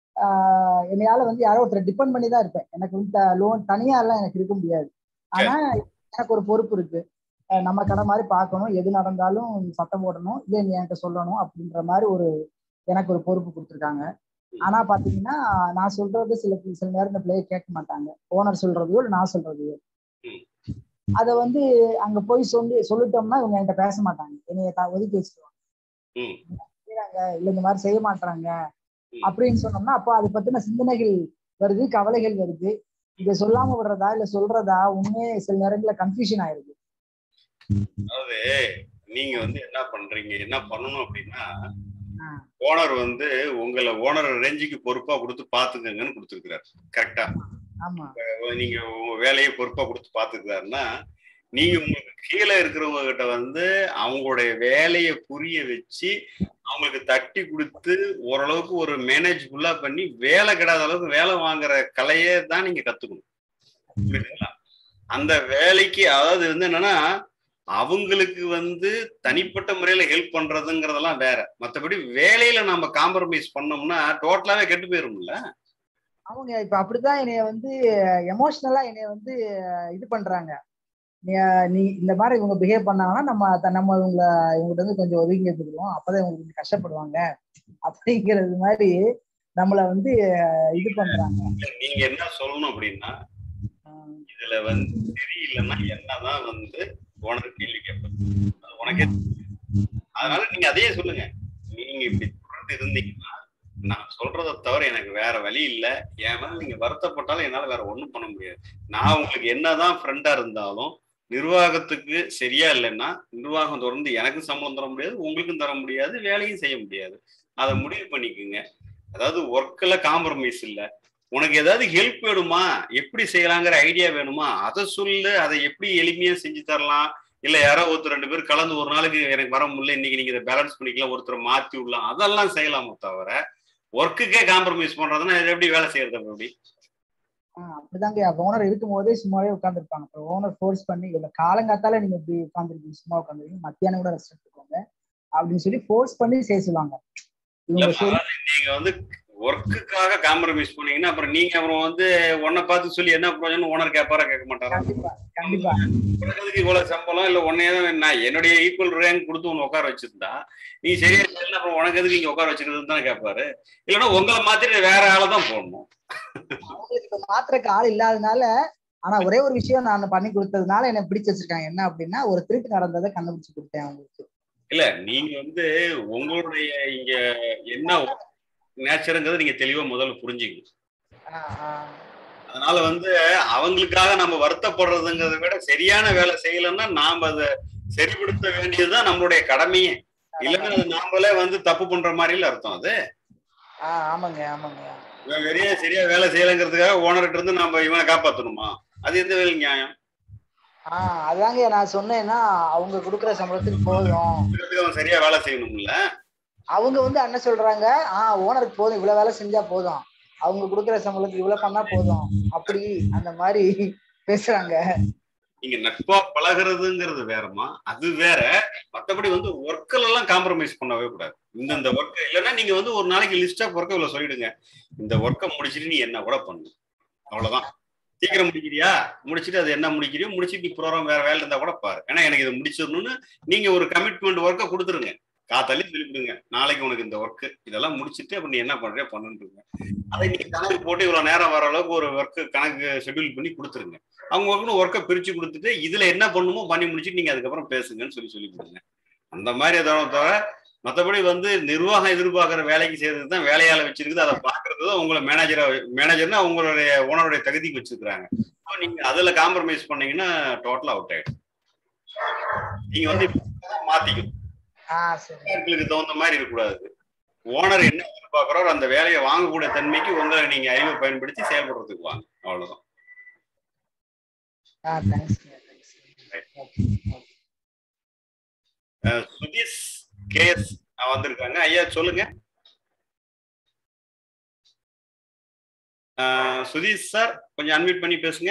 ஆஹ், என்னையால வந்து யாரோ ஒருத்தர் டிபெண்ட் பண்ணி தான் இருப்பேன் எனக்கு வந்து லோன் தனியா எல்லாம் எனக்கு இருக்க முடியாது ஆனா எனக்கு ஒரு பொறுப்பு இருக்கு அஹ் நம்ம கடை மாதிரி பார்க்கணும் எது நடந்தாலும் சத்தம் போடணும் இல்லை நீ என்கிட்ட சொல்லணும் அப்படின்ற மாதிரி ஒரு எனக்கு ஒரு பொறுப்பு கொடுத்துருக்காங்க ஆனா பாத்தீங்கன்னா நான் சொல்றது சில சில நேரம் இந்த பிள்ளைய கேட்க மாட்டாங்க ஓனர் சொல்றதையோ இல்லை நான் சொல்றதையோ ம். அத வந்து அங்க போய் சொல்லி சொல்லிட்டோம்னா இவங்க என்கிட்ட பேச மாட்டாங்க என்னைய த- ஒதுக்கி வச்சிருவாங்க ம். செய்றாங்க இல்ல இந்த மாதிரி செய்ய மாட்டாங்க ம். அப்படின்னு சொன்னோம்னா அப்போ அதை பத்தின சிந்தனைகள் வருது கவலைகள் வருது இதை சொல்லாம விடுறதா இல்ல சொல்றதா உண்மையே சில நேரங்கள்ல கன்ஃபியூஷன் ஆயிருது அதாவது நீங்க வந்து என்ன பண்றீங்க என்ன பண்ணணும் அப்படின்னா ஆ. ஓனர் வந்து உங்களை ஓனர் ரேஞ்சுக்கு பொறுப்பா கொடுத்து பாத்துக்கங்கன்னு கொடுத்துருக்கிறாரு கரெக்டா ஆமா நீங்க உங்க வேலையை பொறுப்பா கொடுத்து பாத்துக்கிறாருன்னா நீங்க உங்களுக்கு கீழே இருக்கிறவங்க கிட்ட வந்து அவங்களுடைய வேலையை புரிய வச்சு அவங்களுக்கு தட்டி கொடுத்து ஓரளவுக்கு ஒரு மேனேஜ்ஃபுல்லா பண்ணி வேலை கிடாத அளவுக்கு வேலை வாங்குற கலையை தான் நீங்க கத்துக்கணும் புரியுதுங்களா அந்த வேலைக்கு அதாவது வந்து என்னன்னா அவங்களுக்கு வந்து தனிப்பட்ட முறையில ஹெல்ப் பண்றதுங்கிறதெல்லாம் வேற மத்தபடி வேலையில நம்ம காம்ப்ரமைஸ் பண்ணோம்னா டோட்டலாவே கெட்டு போயிரும்ல அவங்க இப்ப அப்படிதான் என்னைய வந்து எமோஷனலா என்னைய வந்து இது பண்றாங்க நீ- நீ இந்த மாதிரி இவங்க பிஹேவ் பண்ணாங்கன்னா நம்ம த- நம்ம இவங்க இவங்ககிட்ட இருந்து கொஞ்சம் ஒதுங்கி எடுத்துக்கிறோம் அப்பதான் இவங்க கொஞ்சம் கஷ்டப்படுவாங்க அப்படிங்கிறது மாதிரி நம்மள வந்து இது பண்றாங்க நீங்க என்ன சொல்லணும் அப்படின்னா ஆஹ் இதுல வந்து சரியில்லைன்னா என்னதான் வந்து ஓனர் கேள்வி கேட்பது அது உனக்கே தெரியும். அதனால நீங்க அதையே சொல்லுங்க நீங்க இப்படி தொடர்ந்து இருந்தீங்கன்னா நான் சொல்றதை தவிர எனக்கு வேற வழி இல்ல என் மேல நீங்க வருத்தப்பட்டாலும் என்னால வேற ஒண்ணும் பண்ண முடியாது நான் உங்களுக்கு என்னதான் ஃப்ரெண்டா இருந்தாலும் நிர்வாகத்துக்கு சரியா இல்லைன்னா நிர்வாகம் தொடர்ந்து எனக்கும் சம்பளம் தர முடியாது உங்களுக்கும் தர முடியாது வேலையும் செய்ய முடியாது அதை முடிவு பண்ணிக்கோங்க அதாவது ஒர்க்கில் காம்ப்ரமைஸ் இல்லை உனக்கு ஏதாவது ஹெல்ப் வேணுமா எப்படி செய்யலாங்கிற ஐடியா வேணுமா அதை சொல்லு அதை எப்படி எளிமையா செஞ்சு தரலாம் இல்ல யாரோ ஒருத்தர் ரெண்டு பேர் கலந்து ஒரு நாளைக்கு எனக்கு வர முடியல இன்னைக்கு நீங்க இதை பேலன்ஸ் பண்ணிக்கலாம் ஒருத்தரை மாத்தி விடலாம் அதெல்லாம் செய்யலாமோ தவிர ஒர்க்குக்கே காம்ப்ரமைஸ் பண்றதுன்னா இது எப்படி வேலை செய்யறது அப்ப எப்படி ஆஹ் அப்படிதாங்க ஓனர் இருக்கும் போதே சும்மாவே உட்காந்துருப்பாங்க இப்போ ஓனர் ஃபோர்ஸ் பண்ணி இல்ல காலங்காத்தால நீங்க இப்படி உட்காந்துருக்கீங்க சும்மா உட்காந்துருக்கீங்க மத்தியானம் கூட ரெஸ்ட் எடுத்துக்கோங்க அப்படின்னு சொல்லி ஃபோர்ஸ் பண்ணி செய்ய சொல்லுவாங்க இவங்க இல்ல, சொல்லி அதாவது நீங்க வந்து ஒர்க்குக்காக காம்ப்ரமைஸ் பண்ணீங்கன்னா அப்புறம் நீங்க அப்புறம் வந்து உன்னை பார்த்து சொல்லி என்ன பிரயோஜனம் ஓனர் கேட்பாரா கேட்க மாட்டாரா கண்டிப்பா கண்டிப்பா உனக்கு இவ்வளவு சம்பளம் இல்ல உன்னையே தான் நான் என்னுடைய ஈக்குவல் ரேங்க் கொடுத்து உன்னை உட்கார வச்சிருந்தா நீ சரியா இல்ல அப்புறம் உனக்கு எதுக்கு இங்க உட்கார வச்சுக்கிறதுன்னு தானே கேட்பாரு இல்லைன்னா உங்களை மாத்திட்டு வேற ஆளை தான் போடணும் அவங்களுக்கு இப்ப மாத்திரக்கு ஆள் இல்லாதனால ஆனா ஒரே ஒரு விஷயம் நான் பண்ணி கொடுத்ததுனால என்ன பிடிச்சு வச்சிருக்காங்க என்ன அப்படின்னா ஒரு திருட்டு நடந்ததை கண்டுபிடிச்சு கொடுத்தேன் அவங்களுக்கு இல்ல நீங்க வந்து உங்களுடைய இங்க என்ன நேச்சருங்கிறது நீங்க தெளிவா முதல்ல புரிஞ்சுக்கணும் ஆஹ் ஆஹ் அதனால வந்து அவங்களுக்காக நம்ம வருத்தப்படுறதுங்கிறத விட சரியான வேலை செய்யலைன்னா நாம அதை சரிப்படுத்த வேண்டியதுதான் நம்மளுடைய கடமையே இல்லைன்னா அது நாமளே வந்து தப்பு பண்ற மாதிரில அர்த்தம் அது ஆஹ் ஆமாங்க ஆமாங்க இவன் வெளியே சரியா வேலை செய்யலைங்கிறதுக்காக ஓனர்கிட்ட இருந்து நம்ம இவனை காப்பாத்தணுமா அது எந்த வேலை நியாயம் ஆஹ் அதாங்க நான் சொன்னேன்னா அவங்க கொடுக்குற சம்பளத்துக்கு போதும் இதுக்கு அவன் சரியா வேலை செய்யணும்ல அவங்க வந்து என்ன சொல்றாங்க ஆஹ் ஓனருக்கு போதும் இவ்வளவு வேலை செஞ்சா போதும் அவங்க கொடுக்குற சம்பளத்துக்கு இவ்வளவு பண்ணா போதும் அப்படி அந்த மாதிரி பேசுறாங்க நீங்க நட்பா பழகுறதுங்கிறது வேறமா அது வேற மத்தபடி வந்து ஒர்க்கில் எல்லாம் காம்ப்ரமைஸ் பண்ணவே கூடாது இந்த இந்த ஒர்க் இல்லைன்னா நீங்க வந்து ஒரு நாளைக்கு லிஸ்ட் ஆஃப் ஒர்க்கை இவ்வளவு சொல்லிடுங்க இந்த ஒர்க்கை முடிச்சிட்டு நீ என்ன கூட பண்ணு அவ்வளவுதான் சீக்கிரம் முடிக்கிறியா முடிச்சிட்டு அது என்ன முடிக்கிறியோ முடிச்சிட்டு நீ ப்ரோக்ராம் வேற வேலை இருந்தா கூட பாரு ஏன்னா எனக்கு இதை முடிச்சிடணும்னு நீங்க ஒரு கமிட்மெண்ட் ஒர்க்கை கொடுத்துருங்க காத்தாலே சொல்லிவிடுங்க நாளைக்கு உனக்கு இந்த ஒர்க் இதெல்லாம் முடிச்சிட்டு அப்ப நீ என்ன பண்றியா பண்ணுன்றீங்க அதை நீங்க கணக்கு போட்டு இவ்வளவு நேரம் வர அளவுக்கு ஒரு ஒர்க் கணக்கு ஷெட்யூல் பண்ணி கொடுத்துருங்க அவங்க ஒர்க்குன்னு ஒர்க்கை பிரிச்சு கொடுத்துட்டு இதுல என்ன பண்ணுமோ பண்ணி முடிச்சுட்டு நீங்க அதுக்கப்புறம் பேசுங்கன்னு சொல்லி சொல்லி கொடுங்க அந்த மாதிரி எதாவது தவிர மற்றபடி வந்து நிர்வாகம் எதிர்பார்க்குற வேலைக்கு செய்யறது தான் வேலையால வச்சிருக்குது அதை பாக்குறது தான் உங்களை மேனேஜரா மேனேஜர்னா உங்களுடைய ஓனருடைய தகுதிக்கு வச்சிருக்காங்க அப்ப நீங்க அதுல காம்ப்ரமைஸ் பண்ணீங்கன்னா டோட்டலா அவுட் ஆயிடும் நீங்க வந்து இப்ப மாத்திக்கணும் ஆஹ் சரி உங்களுக்கு தகுந்த மாதிரி இருக்கக்கூடாது ஓனர் என்ன எதிர்பார்க்குறாரோ அந்த வேலையை வாங்கக்கூடிய தன்மைக்கு உங்களை நீங்க அறிவை பயன்படுத்தி செயல்படுறதுக்கு வாங்க அவ்வளவுதான் ஆஹ் தேங்க்ஸ் அஹ் சுதீஷ் கேஎஸ் வந்திருக்காங்க ஐயா சொல்லுங்க அஹ் சுதீஷ் சார் கொஞ்சம் அன்மியூட் பண்ணி பேசுங்க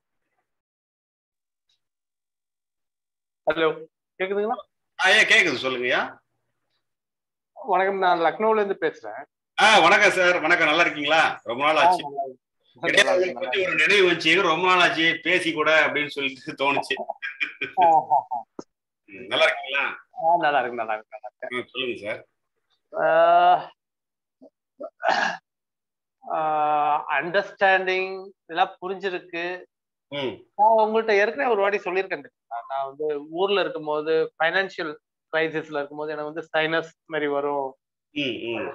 ஹலோ கேக்குதுங்களா ஐயா கேக்குது சொல்லுங்கய்யா வணக்கம் நான் லக்னோல இருந்து பேசுறேன் ஆ வணக்கம் சார் வணக்கம் நல்லா இருக்கீங்களா ரொம்ப நாள் ஆச்சு இடையில உங்களை பத்தி ஒரு நினைவு வந்துச்சு ரொம்ப நாள் ஆச்சு பேசி கூட அப்படின்னு சொல்லிட்டு தோணுச்சு ம், நல்லா இருக்கீங்களா ஆ, நல்லா இருக்கு நல்லா இருக்கு நல்லா இருக்கு ம், சொல்லுங்க சார் அண்டர்ஸ்டாண்டிங் இதெல்லாம் புரிஞ்சிருக்கு ம் நான் உங்கள்கிட்ட ஏற்கனவே ஒரு வாட்டி சொல்லியிருக்கேன் தெரியுமா? நான் வந்து ஊர்ல இருக்கும்போது ஃபைனான்சியல் கிரைசிஸ்ல இருக்கும்போது எனக்கு வந்து சைனஸ் மாதிரி வரும் ம் ம்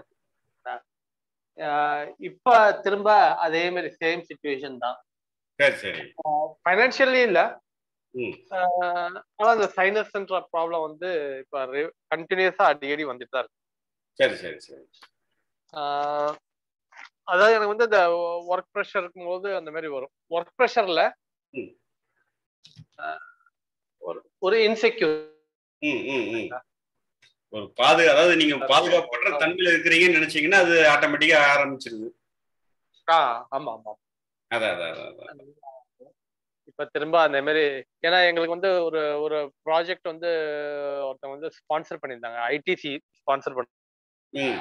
ஆஹ் இப்ப திரும்ப அதே மாதிரி சேம் சுச்சுவேஷன் தான் சரி சரி ஃபைனான்சியலி இல்ல ம். ஆஹ் ஆனா அந்த சைனஸ்ன்ற ப்ராப்ளம் வந்து இப்ப கண்டினியூஸா அடிக்கடி வந்துட்டு தான் இருக்கு சரி சரி சரி ஆஹ் அதாவது எனக்கு வந்து இந்த ஒர்க் ப்ரெஷர் இருக்கும்போது அந்த மாதிரி வரும் ஒர்க் ப்ரெஷர்ல ம். ஒரு ஒரு இன்செக்யூர் ம் ம் ம் ஒரு பாது அதாவது நீங்க பாதுகாப்பற்ற தன்மையில இருக்கிறீங்கன்னு நினைச்சீங்கன்னா அது ஆட்டோமேட்டிக்கா ஆரம்பிச்சிருது ஆ ஆமா ஆமா அதான் அதான் அதான், அதான் இப்ப திரும்ப அந்த மாதிரி ஏன்னா எங்களுக்கு வந்து ஒரு ஒரு ப்ராஜெக்ட் வந்து ஒருத்தவங்க வந்து ஸ்பான்சர் பண்ணியிருந்தாங்க ஐடிசி ஸ்பான்சர் பண்ண ம்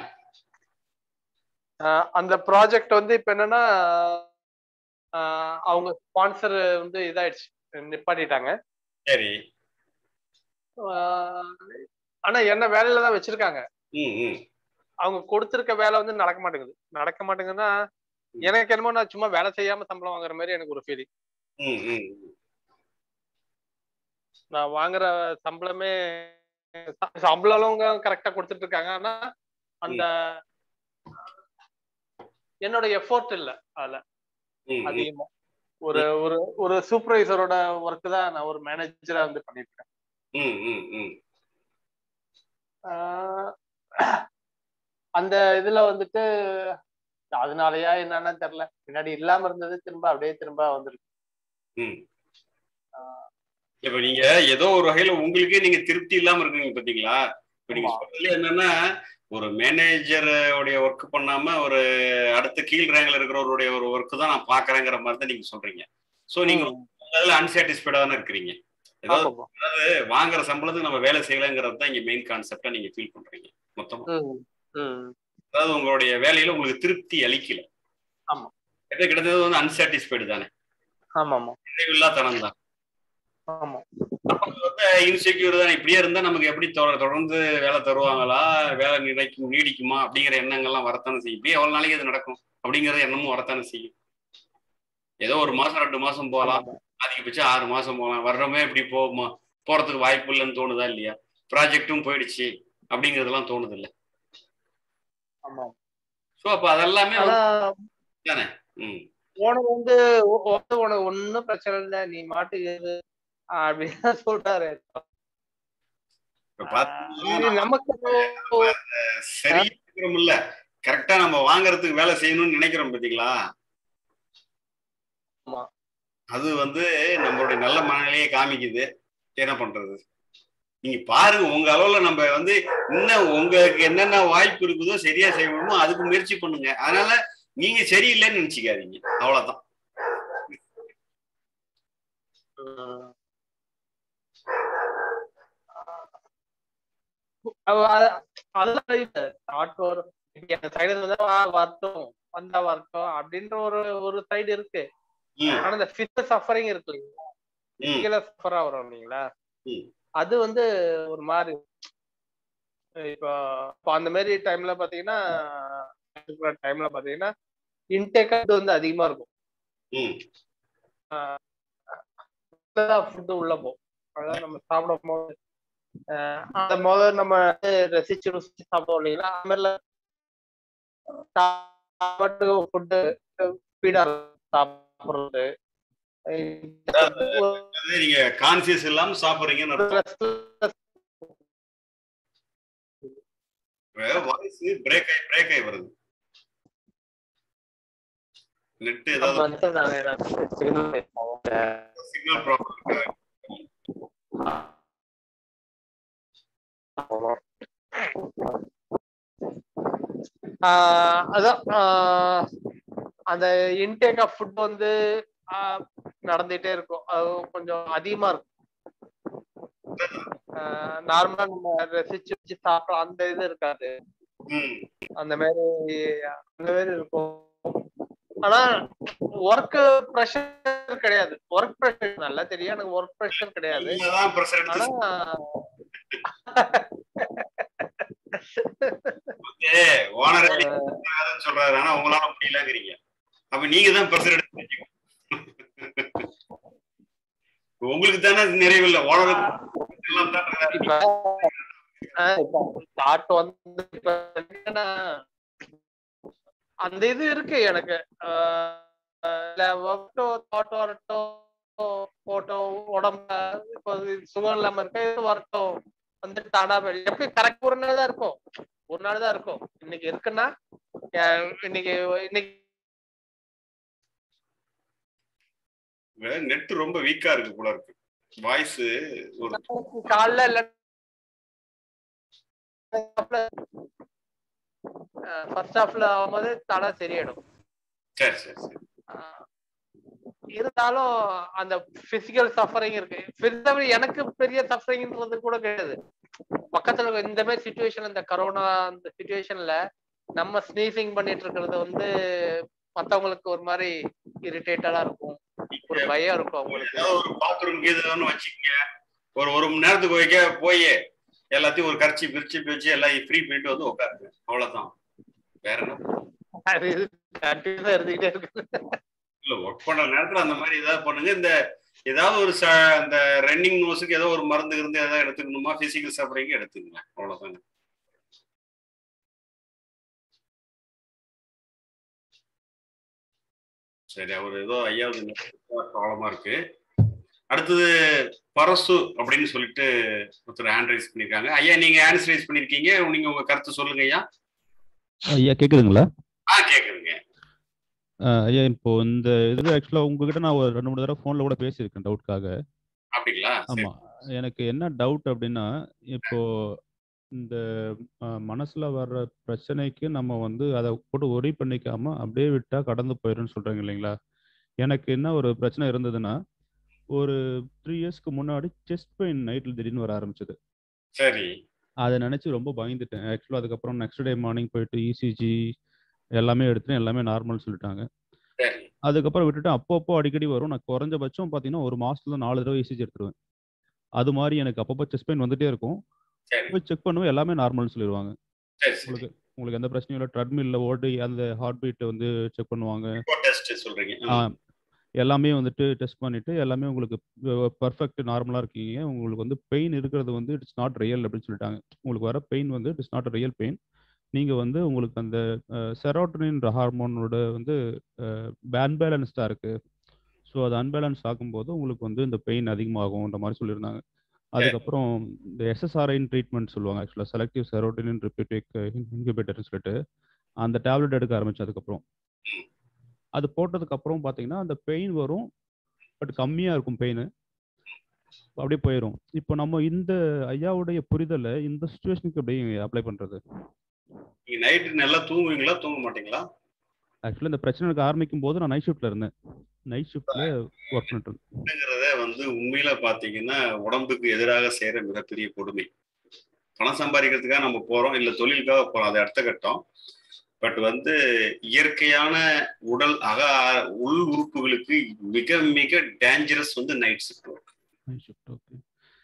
ஆஹ் அந்த ப்ராஜெக்ட் வந்து இப்ப என்னன்னா ஆஹ் அவங்க ஸ்பான்சர் வந்து இதாயிடுச்சு நிப்பாட்டிட்டாங்க சரி ஆஹ் ஆனா என்ன வேலையில தான் வச்சிருக்காங்க ம் ம் அவங்க கொடுத்திருக்க வேலை வந்து நடக்க மாட்டேங்குது நடக்க மாட்டேங்குதுன்னா எனக்கு என்னமோ நான் சும்மா வேலை செய்யாம சம்பளம் வாங்குற மாதிரி எனக்கு ஒரு ஃபீலிங் ம் ம் நான் வாங்குற சம்பளமே ச- சம்பளம் கரெக்டா கொடுத்துட்டு இருக்காங்க ஆனா அந்த என்னோட எஃபோர்ட் இல்ல அதுல ம், ம் அதிகமா ஒரு ஒரு ஒரு சூப்பர்வைசரோட ஒர்க் தான் நான் ஒரு மேனேஜரா வந்து பண்ணிட்டு இருக்கேன் ம் ம் ம் ஆஹ் அந்த இதுல வந்துட்டு அதனாலயா என்னன்னு தெரியல முன்னாடி இல்லாம இருந்தது திரும்ப அப்படியே திரும்ப வந்துருக்கு ம் இப்ப நீங்க ஏதோ ஒரு வகையில உங்களுக்கே நீங்க திருப்தி இல்லாம இருக்கீங்க பாத்தீங்களா இப்ப நீங்க ஆமா. சொல்றதுல என்னன்னா ஒரு மேனேஜர் உடைய ஒர்க் பண்ணாம ஒரு அடுத்த கீழ் ரேங்க்ல இருக்கிறவருடைய ஒரு ஒர்க் தான் நான் பாக்குறேங்கிற மாதிரி தான் நீங்க சொல்றீங்க சோ நீங்க அதுல அன்சாட்டிஸ்ஃபைடா தானே இருக்கிறீங்க ஏதாவது ஆமாமா. வாங்குற சம்பளத்துக்கு நம்ம வேலை செய்யலங்கிறது தான் இங்க மெயின் கான்செப்டா நீங்க ஃபீல் பண்றீங்க மொத்தமா ம், ம். அதாவது உங்களுடைய வேலையில உங்களுக்கு திருப்தி அளிக்கல ஆமா. கிட்ட கிட்டத்தட்ட வந்து அன்சாட்டிஸ்ஃபைடு தானே ஆமாமா நிறைவில்லா தனம் தான் ஆமா இன்செக்யூர் தானே இப்படியே இருந்தா நமக்கு எப்படி தொட- தொடர்ந்து வேலை தருவாங்களா வேலை நினைக்கும் நீடிக்குமா அப்படிங்கிற எண்ணங்கள்லாம் வரத்தானே செய்யும் இப்படியே எவ்வளவு நாளைக்கு அது நடக்கும் அப்படிங்கிற எண்ணமும் வரத்தானே செய்யும் ஏதோ ஒரு மாசம் ரெண்டு மாசம் போகலாம் ஆமாமா. அதிகபட்சம் ஆறு மாசம் போகலாம் வர்றோமே இப்படி போகுமா போறதுக்கு வாய்ப்பு இல்லைன்னு தோணுதா இல்லையா ப்ராஜெக்டும் போயிடுச்சு அப்படிங்கறதெல்லாம் தோணுது இல்ல ஆமா ஸோ அப்ப அதெல்லாமே ஆனா தானே ம் உனக்கு வந்து உ- உனக்கு உனக்கு ஒண்ணும் பிரச்சனை இல்லை நீ மாட்டுக்கு இரு அப்படின்னு சொல்றாரு இப்ப ஆஹ் பாத்தீங்கன்னா இது நமக்கு சரி இருக்கிறோம் இல்ல கரெக்டா நம்ம வாங்குறதுக்கு வேலை செய்யணும்னு நினைக்கிறோம் பாத்தீங்களா ஆமா. அது வந்து நம்மளுடைய நல்ல மனநிலையை காமிக்குது என்ன பண்றது நீங்க பாருங்க உங்க அளவுல நம்ம வந்து இன்னும் உங்களுக்கு என்னென்ன வாய்ப்பு இருக்குதோ சரியா செய்யணுமோ அதுக்கு முயற்சி பண்ணுங்க அதனால நீங்க சரியில்லைன்னு நினைச்சுக்காதீங்க அவ்வளவுதான் உம், அவ- அ- அதெல்லாம் இல்ல தாட் வரும் இப்ப என் சைடு வந்து வா வரட்டும் வந்தா வரட்டும் அப்படின்ற ஒரு ஒரு சைடு இருக்கு ம், ஆனா இந்த பிசிக்கல் சஃபரிங் இருக்கு இல்லைங்களா ம், பிசிக்கலா சஃபர் ஆகுறோம் இல்லைங்களா ம். அது வந்து ஒரு மாதிரி இப்போ இப்போ அந்த மாதிரி டைம்ல பாத்தீங்கன்னா டைம்ல பாத்தீங்கன்னா இன்டேக் வந்து அதிகமா இருக்கும் ம், ஃபுட்டு உள்ள போகும் அதாவது நம்ம சாப்பிடும் போது அஹ் அந்த முதல்ல நம்ம வந்து ரசிச்சு ருசிச்சு சாப்பிடுவோம் இல்லைங்களா அது மாதிரில சாப்பாட்டு ஃபுட்டு ஸ்பீடா சாப்பிடுறது அது நீங்க கான்சியஸ் இல்லாம சாப்பிடுறீங்கன்னு அர்த்தம். வாய்ஸ் பிரேக் ஆகி பிரேக் ஆகி வருது நெட் ஏதாவது சிக்னல் ப்ராப்ளம் ஆஹ் அதான் ஆஹ் அந்த இன்டேக் ஆஃப் ஃபுட் வந்து ஆஹ் நடந்துட்டே இருக்கும் அது கொஞ்சம் அதிகமா இருக்கும் நார்மலா நம்ம ரசிச்சு வச்சு சாப்பிடலாம் அந்த இது இருக்காது ம் அந்த மாதிரி அந்த மாதிரி இருக்கும் ஆனா ஒர்க் ப்ரெஷர் கிடையாது ஒர்க் ப்ரெஷர் நல்லா தெரியும் எனக்கு ஒர்க் ப்ரெஷர் கிடையாது நீங்கதான் pressure எடுத்து ஆனா ஏ, owner ஏ முடியாதுன்னு சொல்றாரு ஆனா உங்களால முடியலங்கிறீங்க அப்ப நீங்க தான் பிரஷர் எடுத்து வச்சுக்கணும். உங்களுக்கு தானே நிறைவு இல்லை ஓனருக்கு எல்லாம் தான் நிறைவு. இப்ப ஆஹ் இப்ப ஸ்டார்ட் வந்து இப்ப என்னன்னா அந்த இது இருக்கு எனக்கு தாட் வரட்டும் போட்டோம் உடம்ப இப்போ சுகம் இல்லாம இருக்க இது வரட்டும் வந்து தாடா எப்படி கரெக்ட் ஒரு நாள் தான் இருக்கும் ஒரு நாள் தான் இருக்கும் இன்னைக்கு இருக்குன்னா அஹ் இன்னைக்கு இன்னைக்கு நெட் ரொம்ப வீக்கா இருக்கு போல இருக்கு வாய்ஸ் ஒரு காலைல இல்ல ஃபர்ஸ்ட் ஹாஃப்ல ஆகும்போது தலை சரியாயிடும் சரி சரி சரி ஆஹ் இருந்தாலும் அந்த பிசிக்கல் சஃபரிங் இருக்கு பெருசாவே எனக்கு பெரிய சஃபரிங்ன்றது கூட கிடையாது பக்கத்துல இருக்க இந்த மாதிரி சுச்சுவேஷன் இந்த கரோனா அந்த சுச்சுவேஷன்ல நம்ம ஸ்னீசிங் பண்ணிட்டு இருக்கிறது வந்து மத்தவங்களுக்கு ஒரு மாதிரி இரிட்டேட்டடா இருக்கும் ஒரு பயம் இருக்கும் அவங்களுக்கு ஏதாவது ஒரு பாத்ரூம் கீதுன்னு வச்சுக்கங்க ஒரு ஒரு மணி நேரத்துக்கு வைக்க போய் எல்லாத்தையும் ஒரு கரைச்சி பிரிச்சு பிரிச்சு எல்லாம் ஃப்ரீ பண்ணிட்டு வந்து உட்காருங்க அவ்வளவுதான் வேற என்ன அது கண்டிப்பா இருந்துகிட்டே இருக்கு இல்ல ஒர்க் பண்ற நேரத்துல அந்த மாதிரி ஏதாவது பண்ணுங்க இந்த ஏதாவது ஒரு ச அந்த ரன்னிங் நோஸுக்கு ஏதோ ஒரு மருந்து இருந்து ஏதாவது எடுத்துக்கணுமா பிசிக்கல் சஃபரிங் எடுத்துக்கங்க அவ்வளவுதாங்க சரி அவர் ஏதோ ஐயாவது ப்ராப்ளமா இருக்கு அடுத்தது பரசு அப்படின்னு சொல்லிட்டு ஒருத்தர் ஹேண்ட் ரைஸ் பண்ணிருக்காங்க ஐயா நீங்க ஹேண்ட் ரைஸ் பண்ணிருக்கீங்க நீங்க உங்க கருத்து சொல்லுங்க ஐயா ஐயா கேக்குதுங்களா ஆ கேக்குதுங்க அஹ் ஐயா இப்போ இந்த இது ஆக்சுவலா உங்ககிட்ட நான் ஒரு ரெண்டு மூணு தடவை ஃபோன்ல கூட பேசியிருக்கேன் டவுட்காக அப்படிங்களா சரி. ஆமா எனக்கு என்ன டவுட் அப்படின்னா இப்போ இந்த அஹ், மனசுல வர்ற பிரச்சனைக்கு நம்ம வந்து அதை போட்டு ஒரி பண்ணிக்காம அப்படியே விட்டா கடந்து போயிடும்னு சொல்றாங்க இல்லைங்களா எனக்கு என்ன ஒரு பிரச்சனை இருந்ததுன்னா ஒரு த்ரீ இயர்ஸ்க்கு முன்னாடி செஸ்ட் பெயின் நைட்ல திடீர்னு வர ஆரம்பிச்சது சரி அதை நினைச்சு ரொம்ப பயந்துட்டேன் ஆக்சுவலாக அதுக்கப்புறம் நெக்ஸ்ட் டே மார்னிங் போயிட்டு இசிஜி எல்லாமே எடுத்துட்டு எல்லாமே நார்மல் சொல்லிட்டாங்க சரி அதுக்கப்புறம் விட்டுட்டு அப்பப்போ அடிக்கடி வரும் நான் குறைஞ்சபட்சம் பார்த்தீங்கன்னா ஒரு மாசத்துல நாலு தடவை இசிஜி எடுத்துருவேன் அது மாதிரி எனக்கு அப்பப்போ செஸ்ட் பெயின் வந்துட்டே இருக்கும் சரி போய் செக் பண்ணுவேன் எல்லாமே நார்மல்னு சொல்லிடுவாங்க சரி சரி உங்களுக்கு உங்களுக்கு எந்த பிரச்சனையும் இல்லை ட்ரெட்மில்ல ஓடி அந்த ஹார்ட் பீட் வந்து செக் பண்ணுவாங்க டெஸ்ட் சொல்றீங்க ஆ, எல்லாமே வந்துட்டு டெஸ்ட் பண்ணிட்டு எல்லாமே உங்களுக்கு பர்ஃபெக்ட் நார்மலாக இருக்கீங்க உங்களுக்கு வந்து பெயின் இருக்கிறது வந்து இட்ஸ் நாட் ரியல் அப்படின்னு சொல்லிட்டாங்க உங்களுக்கு வர பெயின் வந்து இட்ஸ் நாட் ரியல் பெயின் நீங்கள் வந்து உங்களுக்கு அந்த செரோட்டனின்ற ஹார்மோனோட வந்து அன்பேலன்ஸ்டாக இருக்குது ஸோ அது அன்பேலன்ஸ் ஆகும்போது உங்களுக்கு வந்து இந்த பெயின் அதிகமாகும்ன்ற மாதிரி சொல்லியிருந்தாங்க அதுக்கப்புறம் இந்த எஸ்எஸ்ஆர்ஐன் ட்ரீட்மெண்ட் சொல்லுவாங்க ஆக்சுவலாக செலக்டிவ் செரோட்டினின் ரிப்பீட்டிக் இன்குபேட்டர்னு சொல்லிட்டு அந்த டேப்லெட் எடுக்க ஆரம்பிச்சு அதுக்கப்புறம் அது போட்டதுக்கு அப்புறம் பார்த்தீங்கன்னா அந்த பெயின் வரும் பட் கம்மியாக இருக்கும் பெயின் அப்படியே போயிடும் இப்போ நம்ம இந்த ஐயாவுடைய புரிதலை இந்த சுச்சுவேஷனுக்கு எப்படி அப்ளை பண்ணுறது நீங்க நைட்டு நல்லா தூங்குவீங்களா தூங்க மாட்டீங்களா ஆக்சுவலாக இந்த பிரச்சனை எனக்கு ஆரம்பிக்கும் போது நான் நைட் ஷிஃப்ட்ல இருந்தேன் நைட் ஷிஃப்ட்ல ஒர்க் பண்ணிட்டு இருந்தேன் அப்படிங்கிறத வந்து உண்மையில பாத்தீங்கன்னா உடம்புக்கு எதிராக செய்யற மிகப்பெரிய கொடுமை பணம் சம்பாதிக்கிறதுக்காக நம்ம போறோம் இல்ல தொழிலுக்காக போறோம் அது அடுத்த கட்டம் பட் வந்து இயற்கையான உடல் அக உள் உறுப்புகளுக்கு மிக மிக டேஞ்சரஸ் வந்து night shift work night shift okay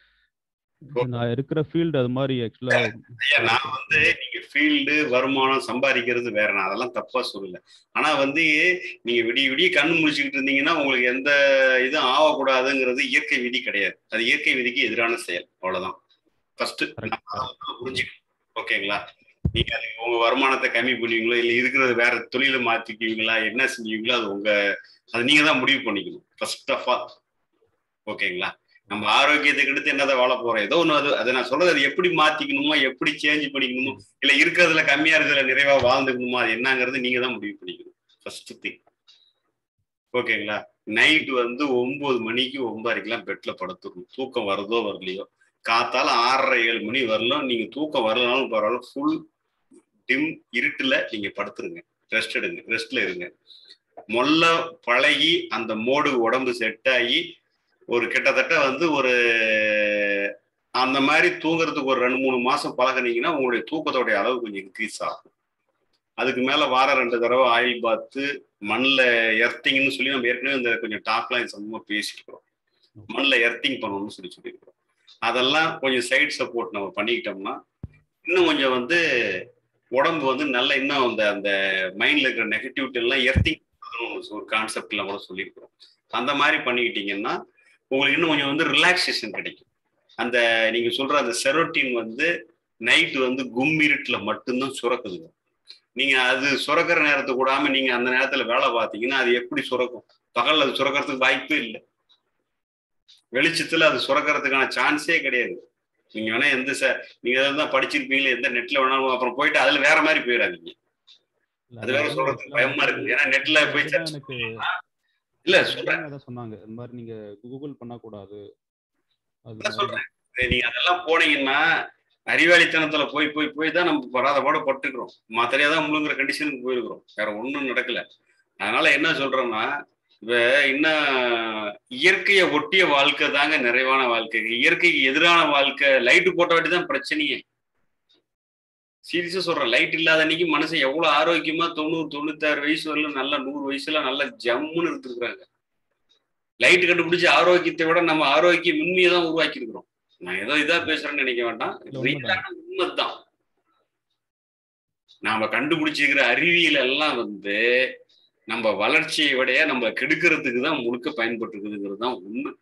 நான் இருக்கிற ஃபீல்டு அது மாதிரி ஆக்சுவலாக ஐயா நான் வந்து நீங்க ஃபீல்டு வருமானம் சம்பாதிக்கிறது வேற நான் அதெல்லாம் தப்பா சொல்லல ஆனா வந்து நீங்க விடிய விடிய கண்ணு முடிச்சுக்கிட்டு இருந்தீங்கன்னா உங்களுக்கு எந்த இதுவும் ஆகக்கூடாதுங்கிறது இயற்கை விதி கிடையாது அது இயற்கை விதிக்கு எதிரான செயல் அவ்வளவுதான் ஃபர்ஸ்ட் புரிஞ்சுக்கணும் ஓகேங்களா நீங்க அதுக்கு உங்க வருமானத்தை கம்மி பண்ணுவீங்களோ இல்ல இருக்கிறது வேற தொழிலை மாத்திக்குவீங்களா என்ன செஞ்சீங்களோ அது உங்க அது நீங்க தான் முடிவு பண்ணிக்கணும் ஃபர்ஸ்ட் ஆஃப் ஆல் ஓகேங்களா நம்ம ஆரோக்கியத்தை கெடுத்து என்னதான் வாழ போறோம் ஏதோ ஒண்ணு அது அதை நான் சொல்றது அது எப்படி மாத்திக்கணுமோ எப்படி சேஞ்ச் பண்ணிக்கணுமோ இல்ல இருக்கிறதுல கம்மியா இருக்கிறதுல நிறைவா வாழ்ந்துக்கணுமோ அது என்னங்கிறது நீங்க தான் முடிவு பண்ணிக்கணும் ஃபர்ஸ்ட் திங் ஓகேங்களா நைட் வந்து ஒன்பது மணிக்கு ஒன்பதரைக்கெல்லாம் பெட்ல படுத்துக்கணும் தூக்கம் வருதோ வரலையோ காத்தால ஆறரை ஏழு மணி வரலாம் நீங்க தூக்கம் வரலனாலும் பரவாயில்ல ஃபுல் டிம் இருட்டுல நீங்க படுத்துருங்க ரெஸ்ட் எடுங்க ரெஸ்ட்ல இருங்க மொல்ல பழகி அந்த மோடு உடம்பு செட் ஆகி ஒரு கிட்டத்தட்ட வந்து ஒரு அந்த மாதிரி தூங்குறதுக்கு ஒரு ரெண்டு மூணு மாசம் பழகுனீங்கன்னா உங்களுடைய தூக்கத்தோடைய அளவு கொஞ்சம் இன்க்ரீஸ் ஆகும் அதுக்கு மேல வார ரெண்டு தடவை ஆயில் பாத்து மண்ணில் எர்த்திங்னு சொல்லி நம்ம ஏற்கனவே இந்த கொஞ்சம் டாக்லாம் இது சம்பந்தமா பேசிக்கிறோம் மண்ணில் எர்த்திங் பண்ணணும்னு சொல்லி சொல்லியிருக்கிறோம் அதெல்லாம் கொஞ்சம் சைட் சப்போர்ட் நம்ம பண்ணிக்கிட்டோம்னா இன்னும் கொஞ்சம் வந்து உடம்பு வந்து நல்ல இன்னும் அந்த அந்த மைண்ட்ல இருக்கிற நெகட்டிவிட்டி எல்லாம் எர்த்திங் ஒரு கான்செப்ட்லாம் கூட சொல்லியிருக்கிறோம் அந்த மாதிரி பண்ணிக்கிட்டீங்கன்னா உங்களுக்கு இன்னும் கொஞ்சம் வந்து ரிலாக்ஸேஷன் கிடைக்கும் அந்த நீங்க சொல்ற அந்த செரோட்டின் வந்து நைட்டு வந்து கும்மிருட்டுல மட்டும்தான் சுரக்குதுங்க நீங்க அது சுரக்கிற நேரத்தை கூடாம நீங்க அந்த நேரத்துல வேலை பார்த்தீங்கன்னா அது எப்படி சுரக்கும் பகல்ல அது சுரக்கிறதுக்கு வாய்ப்பே இல்லை வெளிச்சத்துல அது சுரக்கிறதுக்கான சான்ஸே கிடையாது நீங்க வேணா எந்த ச நீங்க தான் படிச்சிருப்பீங்களே எந்த நெட்ல வேணாலும் அப்புறம் போயிட்டு அதுல வேற மாதிரி போயிடாதீங்க அது வேற சொல்றதுக்கு பயமா இருக்கு ஏன்னா நெட்ல போய் search எனக்கு இல்ல சொல்றேன் அதான் சொன்னாங்க இந்த மாதிரி நீங்க கூகுள் பண்ணக்கூடாது அது அதான் சொல்றேன் சரி, நீங்க அதெல்லாம் போனீங்கன்னா அறிவாளித்தனத்துல போய் போய் போய் தான் நம்ம படாத பாட பட்டுக்கிறோம் மாத்திரையா தான் முழுங்குற கண்டிஷனுக்கு போயிருக்கிறோம் வேற ஒண்ணும் நடக்கல அதனால என்ன சொல்றோம்னா இப்ப இன்னும் இயற்கையை ஒட்டிய வாழ்க்கை தாங்க நிறைவான வாழ்க்கை இயற்கைக்கு எதிரான வாழ்க்கை லைட்டு போட்ட வாட்டி தான் பிரச்சனையே சீரியஸா சொல்றேன் லைட் இல்லாத அன்னைக்கு மனுஷன் எவ்வளவு ஆரோக்கியமா தொண்ணூறு தொண்ணூத்தாறு வயசு வரல நல்ல நூறு வயசுல நல்ல ஜம்முன்னு இருந்திருக்கிறாங்க லைட் கண்டுபிடிச்சு ஆரோக்கியத்தை விட நம்ம ஆரோக்கிய மின்மையை தான் உருவாக்கி இருக்கிறோம் நான் ஏதோ இதா பேசுறேன்னு நினைக்க வேண்டாம் இல்ல, உண்மைதான். ரியலான உண்மைதான் நாம கண்டுபிடிச்சிருக்கிற அறிவியல் எல்லாம் வந்து நம்ம வளர்ச்சியை விட நம்ம கெடுக்கிறதுக்கு தான் முழுக்க பயன்பட்டு இருக்குதுங்கிறது தான் உண்மை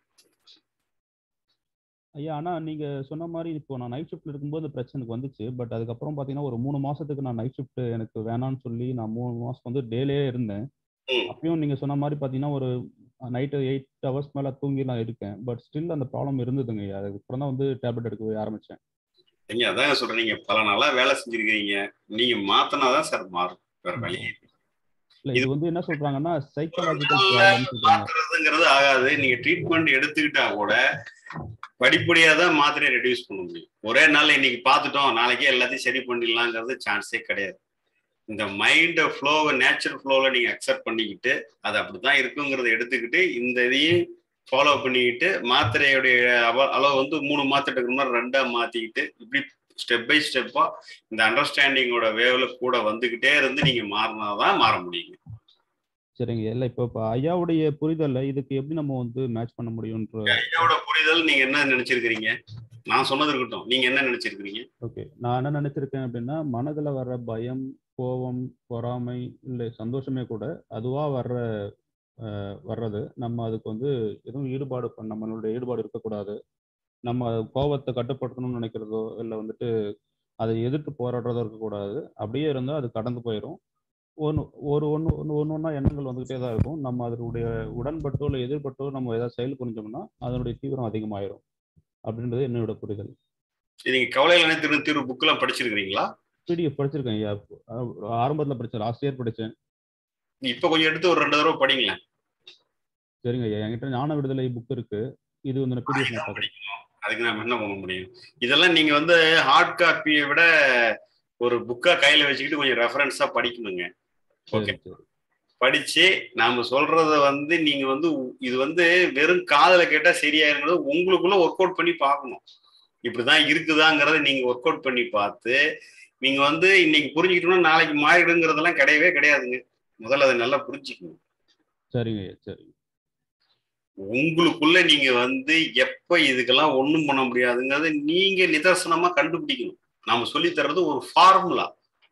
ஐயா ஆனா நீங்க சொன்ன மாதிரி இப்போ நான் நைட் ஷிஃப்ட்ல இருக்கும்போது இந்த பிரச்சனை எனக்கு வந்துச்சு பட் அதுக்கப்புறம் பாத்தீங்கன்னா ஒரு மூணு மாசத்துக்கு நான் நைட் ஷிஃப்ட் எனக்கு வேணாம்னு சொல்லி நான் மூணு மாசம் வந்து டேலே இருந்தேன் ம். அப்பயும் நீங்க சொன்ன மாதிரி பாத்தீங்கன்னா ஒரு நைட்டு எயிட் ஹவர்ஸ் மேல தூங்கி நான் இருக்கேன் பட் ஸ்டில் அந்த ப்ராப்ளம் இருந்ததுங்க ஐயா அதுக்கப்புறம் தான் வந்து டேப்லெட் எடுக்க ஆரம்பிச்சேன் நீங்க அதாங்க சொல்றேன் நீங்க பல நாளா வேலை செஞ்சிருக்கீங்க நீங்க மாத்தினாதான் சார் மாறும் வேற வழி இல்ல இது வந்து என்ன சொல்றாங்கன்னா சைக்காலஜிக்கல் நாள்ல ப்ராப்ளம் சொல்றாங்க மாத்துறதுங்கிறது ஆகாது நீங்க ட்ரீட்மெண்ட் எடுத்துக்கிட்டா கூட படிப்படியா தான் மாத்திரையை ரெடியூஸ் பண்ண முடியும் ஒரே நாள்ல இன்னைக்கு பார்த்துட்டோம் நாளைக்கே எல்லாத்தையும் சரி பண்ணிடலாங்கிறது சான்ஸே கிடையாது இந்த மைண்ட் ஃப்ளோவை நேச்சுரல் ஃப்ளோவில் நீங்க அக்செப்ட் பண்ணிக்கிட்டு அது அப்படிதான் இருக்குங்கிறத எடுத்துக்கிட்டு இந்த இதையும் ஃபாலோ பண்ணிக்கிட்டு மாத்திரையுடைய அவ- அளவு வந்து மூணு மாத்திரை மாதிரி ரெண்டா மாத்திக்கிட்டு இப்படி ஸ்டெப் பை ஸ்டெப்பா இந்த அண்டர்ஸ்டாண்டிங்கோட வேவ்ல கூட வந்துகிட்டே இருந்து நீங்க மாறினாதான் மாற முடியுங்க சரிங்க இல்ல இப்போ இப்போ ஐயாவுடைய புரிதல்ல இதுக்கு எப்படி நம்ம வந்து மேட்ச் பண்ண முடியும்ன்ற ஐயாவோட புரிதல் நீங்க என்ன நினைச்சிருக்கிறீங்க நான் சொன்னது இருக்கட்டும் நீங்க என்ன நினைச்சிருக்கிறீங்க ஓகே நான் என்ன நினைச்சிருக்கேன் அப்படின்னா மனதுல வர்ற பயம் கோபம் பொறாமை இல்லை சந்தோஷமே கூட அதுவா வர்ற அஹ், வர்றது நம்ம அதுக்கு வந்து எதுவும் ஈடுபாடு பண்ண நம்மளுடைய ஈடுபாடு இருக்கக்கூடாது நம்ம கோபத்தை கட்டுப்படுத்தணும்னு நினைக்கிறதோ இல்லை வந்துட்டு அதை எதிர்த்து போராடுறதோ இருக்கக்கூடாது அப்படியே இருந்தால் அது கடந்து போயிடும் ஒன்று ஒரு ஒன்று ஒன்று ஒன்று ஒன்றா எண்ணங்கள் வந்துக்கிட்டே தான் இருக்கும் நம்ம அதனுடைய உடன்பட்டோ இல்லை எதிர்பட்டோ நம்ம ஏதாவது செயல் புரிஞ்சோம்னா அதனுடைய தீவிரம் அதிகமாயிரும் அப்படின்றது என்னோட புரிதல் நீங்க கவலைகள் அனைத்து தீர்வு புக்கெல்லாம் படிச்சிருக்கிறீங்களா பிடிஎஃப் படிச்சிருக்கேன் ஐயா ஆரம்பத்தில் படித்தேன் லாஸ்ட் இயர் படித்தேன் இப்ப கொஞ்சம் எடுத்து ஒரு ரெண்டு தடவை படிங்களேன் சரிங்க ஐயா என்கிட்ட ஞான விடுதலை புக் இருக்கு இது வந்து நான் பிடிஎஃப் நான் பார்க்குறேன் அதுக்கு நம்ம என்ன பண்ண முடியும் இதெல்லாம் நீங்க வந்து ஹார்ட் காப்பியை விட ஒரு புக்கா கையில வச்சுக்கிட்டு கொஞ்சம் ரெஃபரன்ஸா படிக்கணுங்க ஓகே சரி சரி படிச்சு நாம சொல்றத வந்து நீங்க வந்து உ- இது வந்து வெறும் காதுல கேட்டா சரியாயிருங்கிறது உங்களுக்குள்ள ஒர்க் அவுட் பண்ணி பார்க்கணும் இப்படிதான் இருக்குதாங்கிறத நீங்க ஒர்க் அவுட் பண்ணி பார்த்து நீங்க வந்து இன்னைக்கு புரிஞ்சுக்கிட்டோம்னா நாளைக்கு மாறிடுங்கிறதெல்லாம் கிடையவே கிடையாதுங்க முதல்ல அதை நல்லா புரிஞ்சுக்கணும் சரிங்க ஐயா சரி உங்களுக்குள்ள நீங்க வந்து எப்ப இதுக்கெல்லாம் ஒண்ணும் பண்ண முடியாதுங்கிறத நீங்க நிதர்சனமா கண்டுபிடிக்கணும் நாம சொல்லி தர்றது ஒரு ஃபார்முலா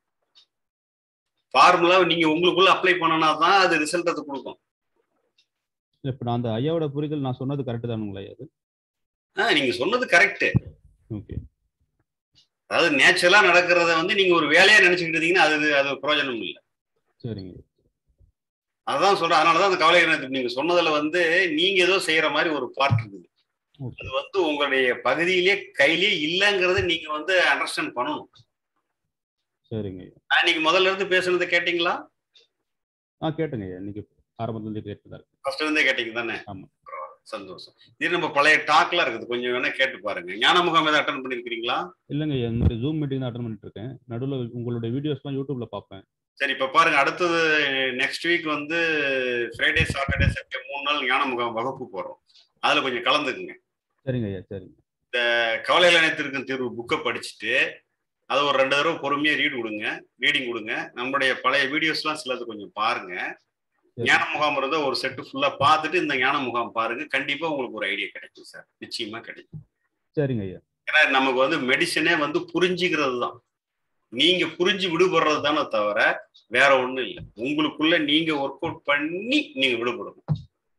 ஃபார்முலாவை நீங்க உங்களுக்குள்ள அப்ளை பண்ணனா தான் அது ரிசல்ட் அது கொடுக்கும் இப்போ நான் அந்த ஐயாவோட புரிதல் நான் சொன்னது கரெக்டு தானுங்களா ஐயா அது ஆஹ் நீங்க சொன்னது கரெக்ட் ஓகே அதாவது நேச்சுரலா நடக்கிறத வந்து நீங்க ஒரு வேலையா நினைச்சுக்கிட்டு இருந்தீங்கன்னா அது அது ஒரு பிரயோஜனம் இல்லை சரிங்க அதான் சொல்றேன் அதனாலதான் அந்த கவலை எனக்கு நீங்க சொன்னதுல வந்து நீங்க ஏதோ செய்யற மாதிரி ஒரு பார்ட் இருக்குது ஓகே அது வந்து உங்களுடைய பகுதியிலே கையிலே இல்லைங்கிறத நீங்க வந்து அண்டர்ஸ்டாண்ட் பண்ணணும் சரிங்க ஐயா நான் நீங்க முதல்ல இருந்து பேசுனதை கேட்டீங்களா ஆ கேட்டுங்க ஐயா இன்னைக்கு ஆரம்பத்துலேருந்து கேட்டுதான் இருக்கு ஃபர்ஸ்ட் இருந்தே கேட்டீங்க தானே ஆமா. சந்தோஷம் இது நம்ம பழைய டாக்லாம் இருக்குது கொஞ்சம் வேணா கேட்டு பாருங்க ஞான முகாம் ஏதாவது அட்டன் பண்ணிருக்கீங்களா இல்லைங்க ஐயா இந்த மாதிரி ஜூம் மீட்டிங் தான் அட்டன் பண்ணிட்டு இருக்கேன் நடுவில் உங்களுடைய வீடியோஸ்லாம் யூடியூப்ல பார்ப்பேன் சரி இப்ப பாருங்க அடுத்தது நெக்ஸ்ட் வீக் வந்து ஃப்ரைடே சாட்டர்டே சண்டே மூணு நாள் ஞான முகாம் வகுப்பு போறோம் அதுல கொஞ்சம் கலந்துக்குங்க சரிங்க ஐயா சரிங்க கவலை இணையத்திற்கும் தீர்வு புக்கை படிச்சுட்டு அதை ஒரு ரெண்டு தடவை பொறுமையா ரீட் கொடுங்க ரீடிங் கொடுங்க நம்மளுடைய பழைய வீடியோஸ்லாம் சிலது கொஞ்சம் பாருங்க சரி. ஞான முகாம் இருந்தா ஒரு செட்டு ஃபுல்லா பார்த்துட்டு இந்த ஞான முகாம் பாருங்க கண்டிப்பா உங்களுக்கு ஒரு ஐடியா கிடைக்கும் சார் நிச்சயமா கிடைக்கும் சரிங்க ஐயா ஏன்னா நமக்கு வந்து மெடிசனே வந்து புரிஞ்சுக்கிறது தான் நீங்க புரிஞ்சு விடுபடுறது தானே தவிர வேற ஒண்ணும் இல்லை உங்களுக்குள்ள நீங்க ஒர்க் அவுட் பண்ணி நீங்க விடுபடணும்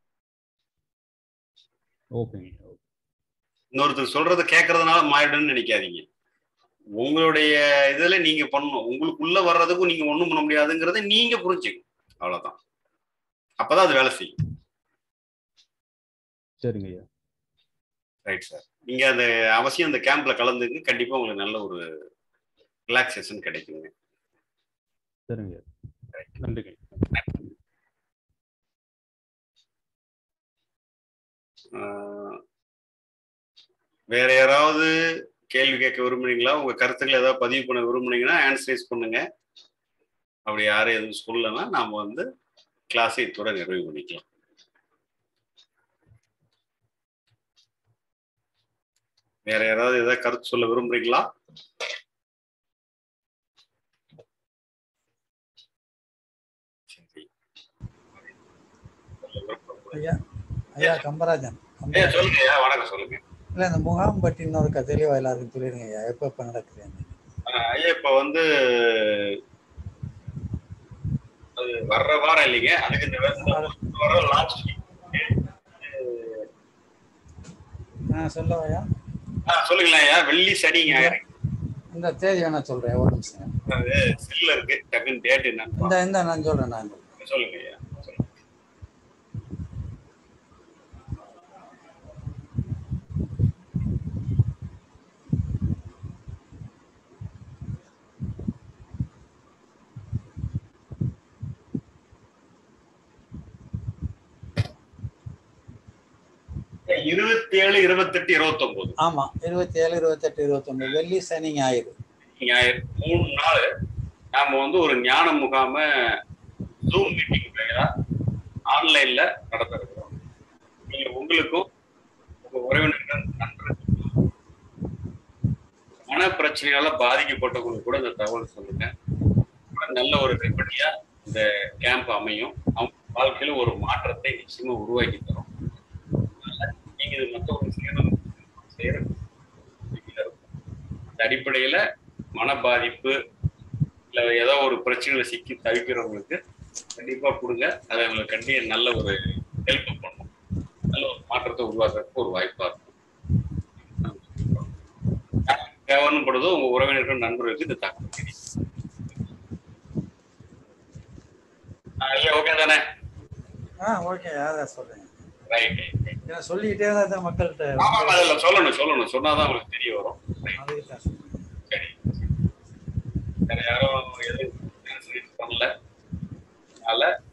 ஓகேங்க ஐயா இன்னொருத்தர் சொல்றத கேட்கறதுனால மாறிடும்னு நினைக்காதீங்க உங்களுடைய இதுல நீங்க பண்ணணும் உங்களுக்குள்ள வர்றதுக்கும் நீங்க ஒண்ணும் பண்ண முடியாதுங்கிறத நீங்க புரிஞ்சுக்கணும் அவ்வளவுதான் அப்பதான் அது வேலை செய்யும் சரிங்க ஐயா ரைட் சார் நீங்க அந்த அவசியம் அந்த கேம்ப்ல கலந்துக்கு கண்டிப்பா உங்களுக்கு நல்ல ஒரு ரிலாக்ஸேஷன் கிடைக்குங்க சரிங்க ஐயா நன்றிங்க ஆஹ் வேற யாராவது கேள்வி கேட்க விரும்புறீங்களா உங்க கருத்துக்களை ஏதாவது பதிவு பண்ண விரும்புனீங்கன்னா ஆன்சரைஸ் பண்ணுங்க அப்படி யாரும் எதுவும் சொல்லலைன்னா நாம வந்து கிளாஸை இத்துடன் நிறைவு பண்ணிக்கலாம் வேற யாராவது ஏதாவது கருத்து சொல்ல விரும்புறீங்களா சரி. ஐயா ஐயா கம்பராஜன் ஏய், கம்பராஜன் சொல்லுங்க ஐயா, வணக்கம் சொல்லுங்க இல்லை இந்த முகாம் பற்றி இன்னொரு க- தெளிவா எல்லாருக்கும் சொல்லிடுங்க ஐயா எப்போ எப்போ நடக்குது ஆஹ் ஐயா இப்ப வந்து அது வர்ற வாரம் இல்லைங்க அதுக்கு இந்த வர- இந்த வாரம் லாஸ்ட் ஆ சொல்லவையா சொல்லுங்களேன் ஐயா வெள்ளி சனி ஞாயிறு இந்த தேதி வேணா சொல்றேன் ஒரு நிமிஷம் அது செல்ல இருக்கு டக்குன்னு டேட் இந்த என்னன்னு இந்த நான் சொல்றேன் நான் சொல்லுங்க ஐயா சொல்லுங்க. இருபத்தி ஏழு இருபத்தெட்டு இருபத்தொன்பது ஆமா இருபத்தி ஏழு இருபத்தெட்டு இருபத்தொன்பது வெள்ளி சனி ஞாயிறு ஞாயிறு மூணு நாள் நாம வந்து ஒரு ஞான முகாம ஜூம் மீட்டிங் பெயரா ஆன்லைன்ல நடத்த இருக்கிறோம் நீங்க உங்களுக்கும் உங்க உறவினர்கள் நண்பர்களுக்கும் மன பிரச்சனையால பாதிக்கப்பட்டவங்களுக்கு கூட இந்த தகவல் சொல்லுங்க கூட நல்ல ஒரு ரெப்படியா இந்த கேம்ப் அமையும் அவங்க வாழ்க்கையில ஒரு மாற்றத்தை நிச்சயமா உருவாக்கி தரும் அதனால நீங்க இது மற்றவங்க செய்யறது செய்யறது அந்த அடிப்படையில மன பாதிப்பு இல்ல ஏதோ ஒரு பிரச்சனையில சிக்கி தவிக்கிறவங்களுக்கு கண்டிப்பா கொடுங்க அதை அவங்களுக்கு கண்டி நல்ல ஒரு ஹெல்ப் பண்ணும் நல்ல ஒரு மாற்றத்தை உருவாக்குறதுக்கு ஒரு வாய்ப்பா இருக்கும் தேவைப்படுதோ உங்க உறவினர்கள் நண்பர்களுக்கு இந்த தகவல் தெரியும் ஆஹ் ஐயா ஓகே தானே ஆ ஓகே அதான் சொல்றேன் ரைட் ஏன்னா சொல்லிக்கிட்டே தான் இருக்கேன் மக்கள்கிட்ட ஆமா அதில் சொல்லணும் சொல்லணும் சொன்னாதான் உங்களுக்கு தெரிய வரும் அதுக்கு தான் சொல்றேன். சரி வேற யாரும் எதுவும் பண்ணல அதனால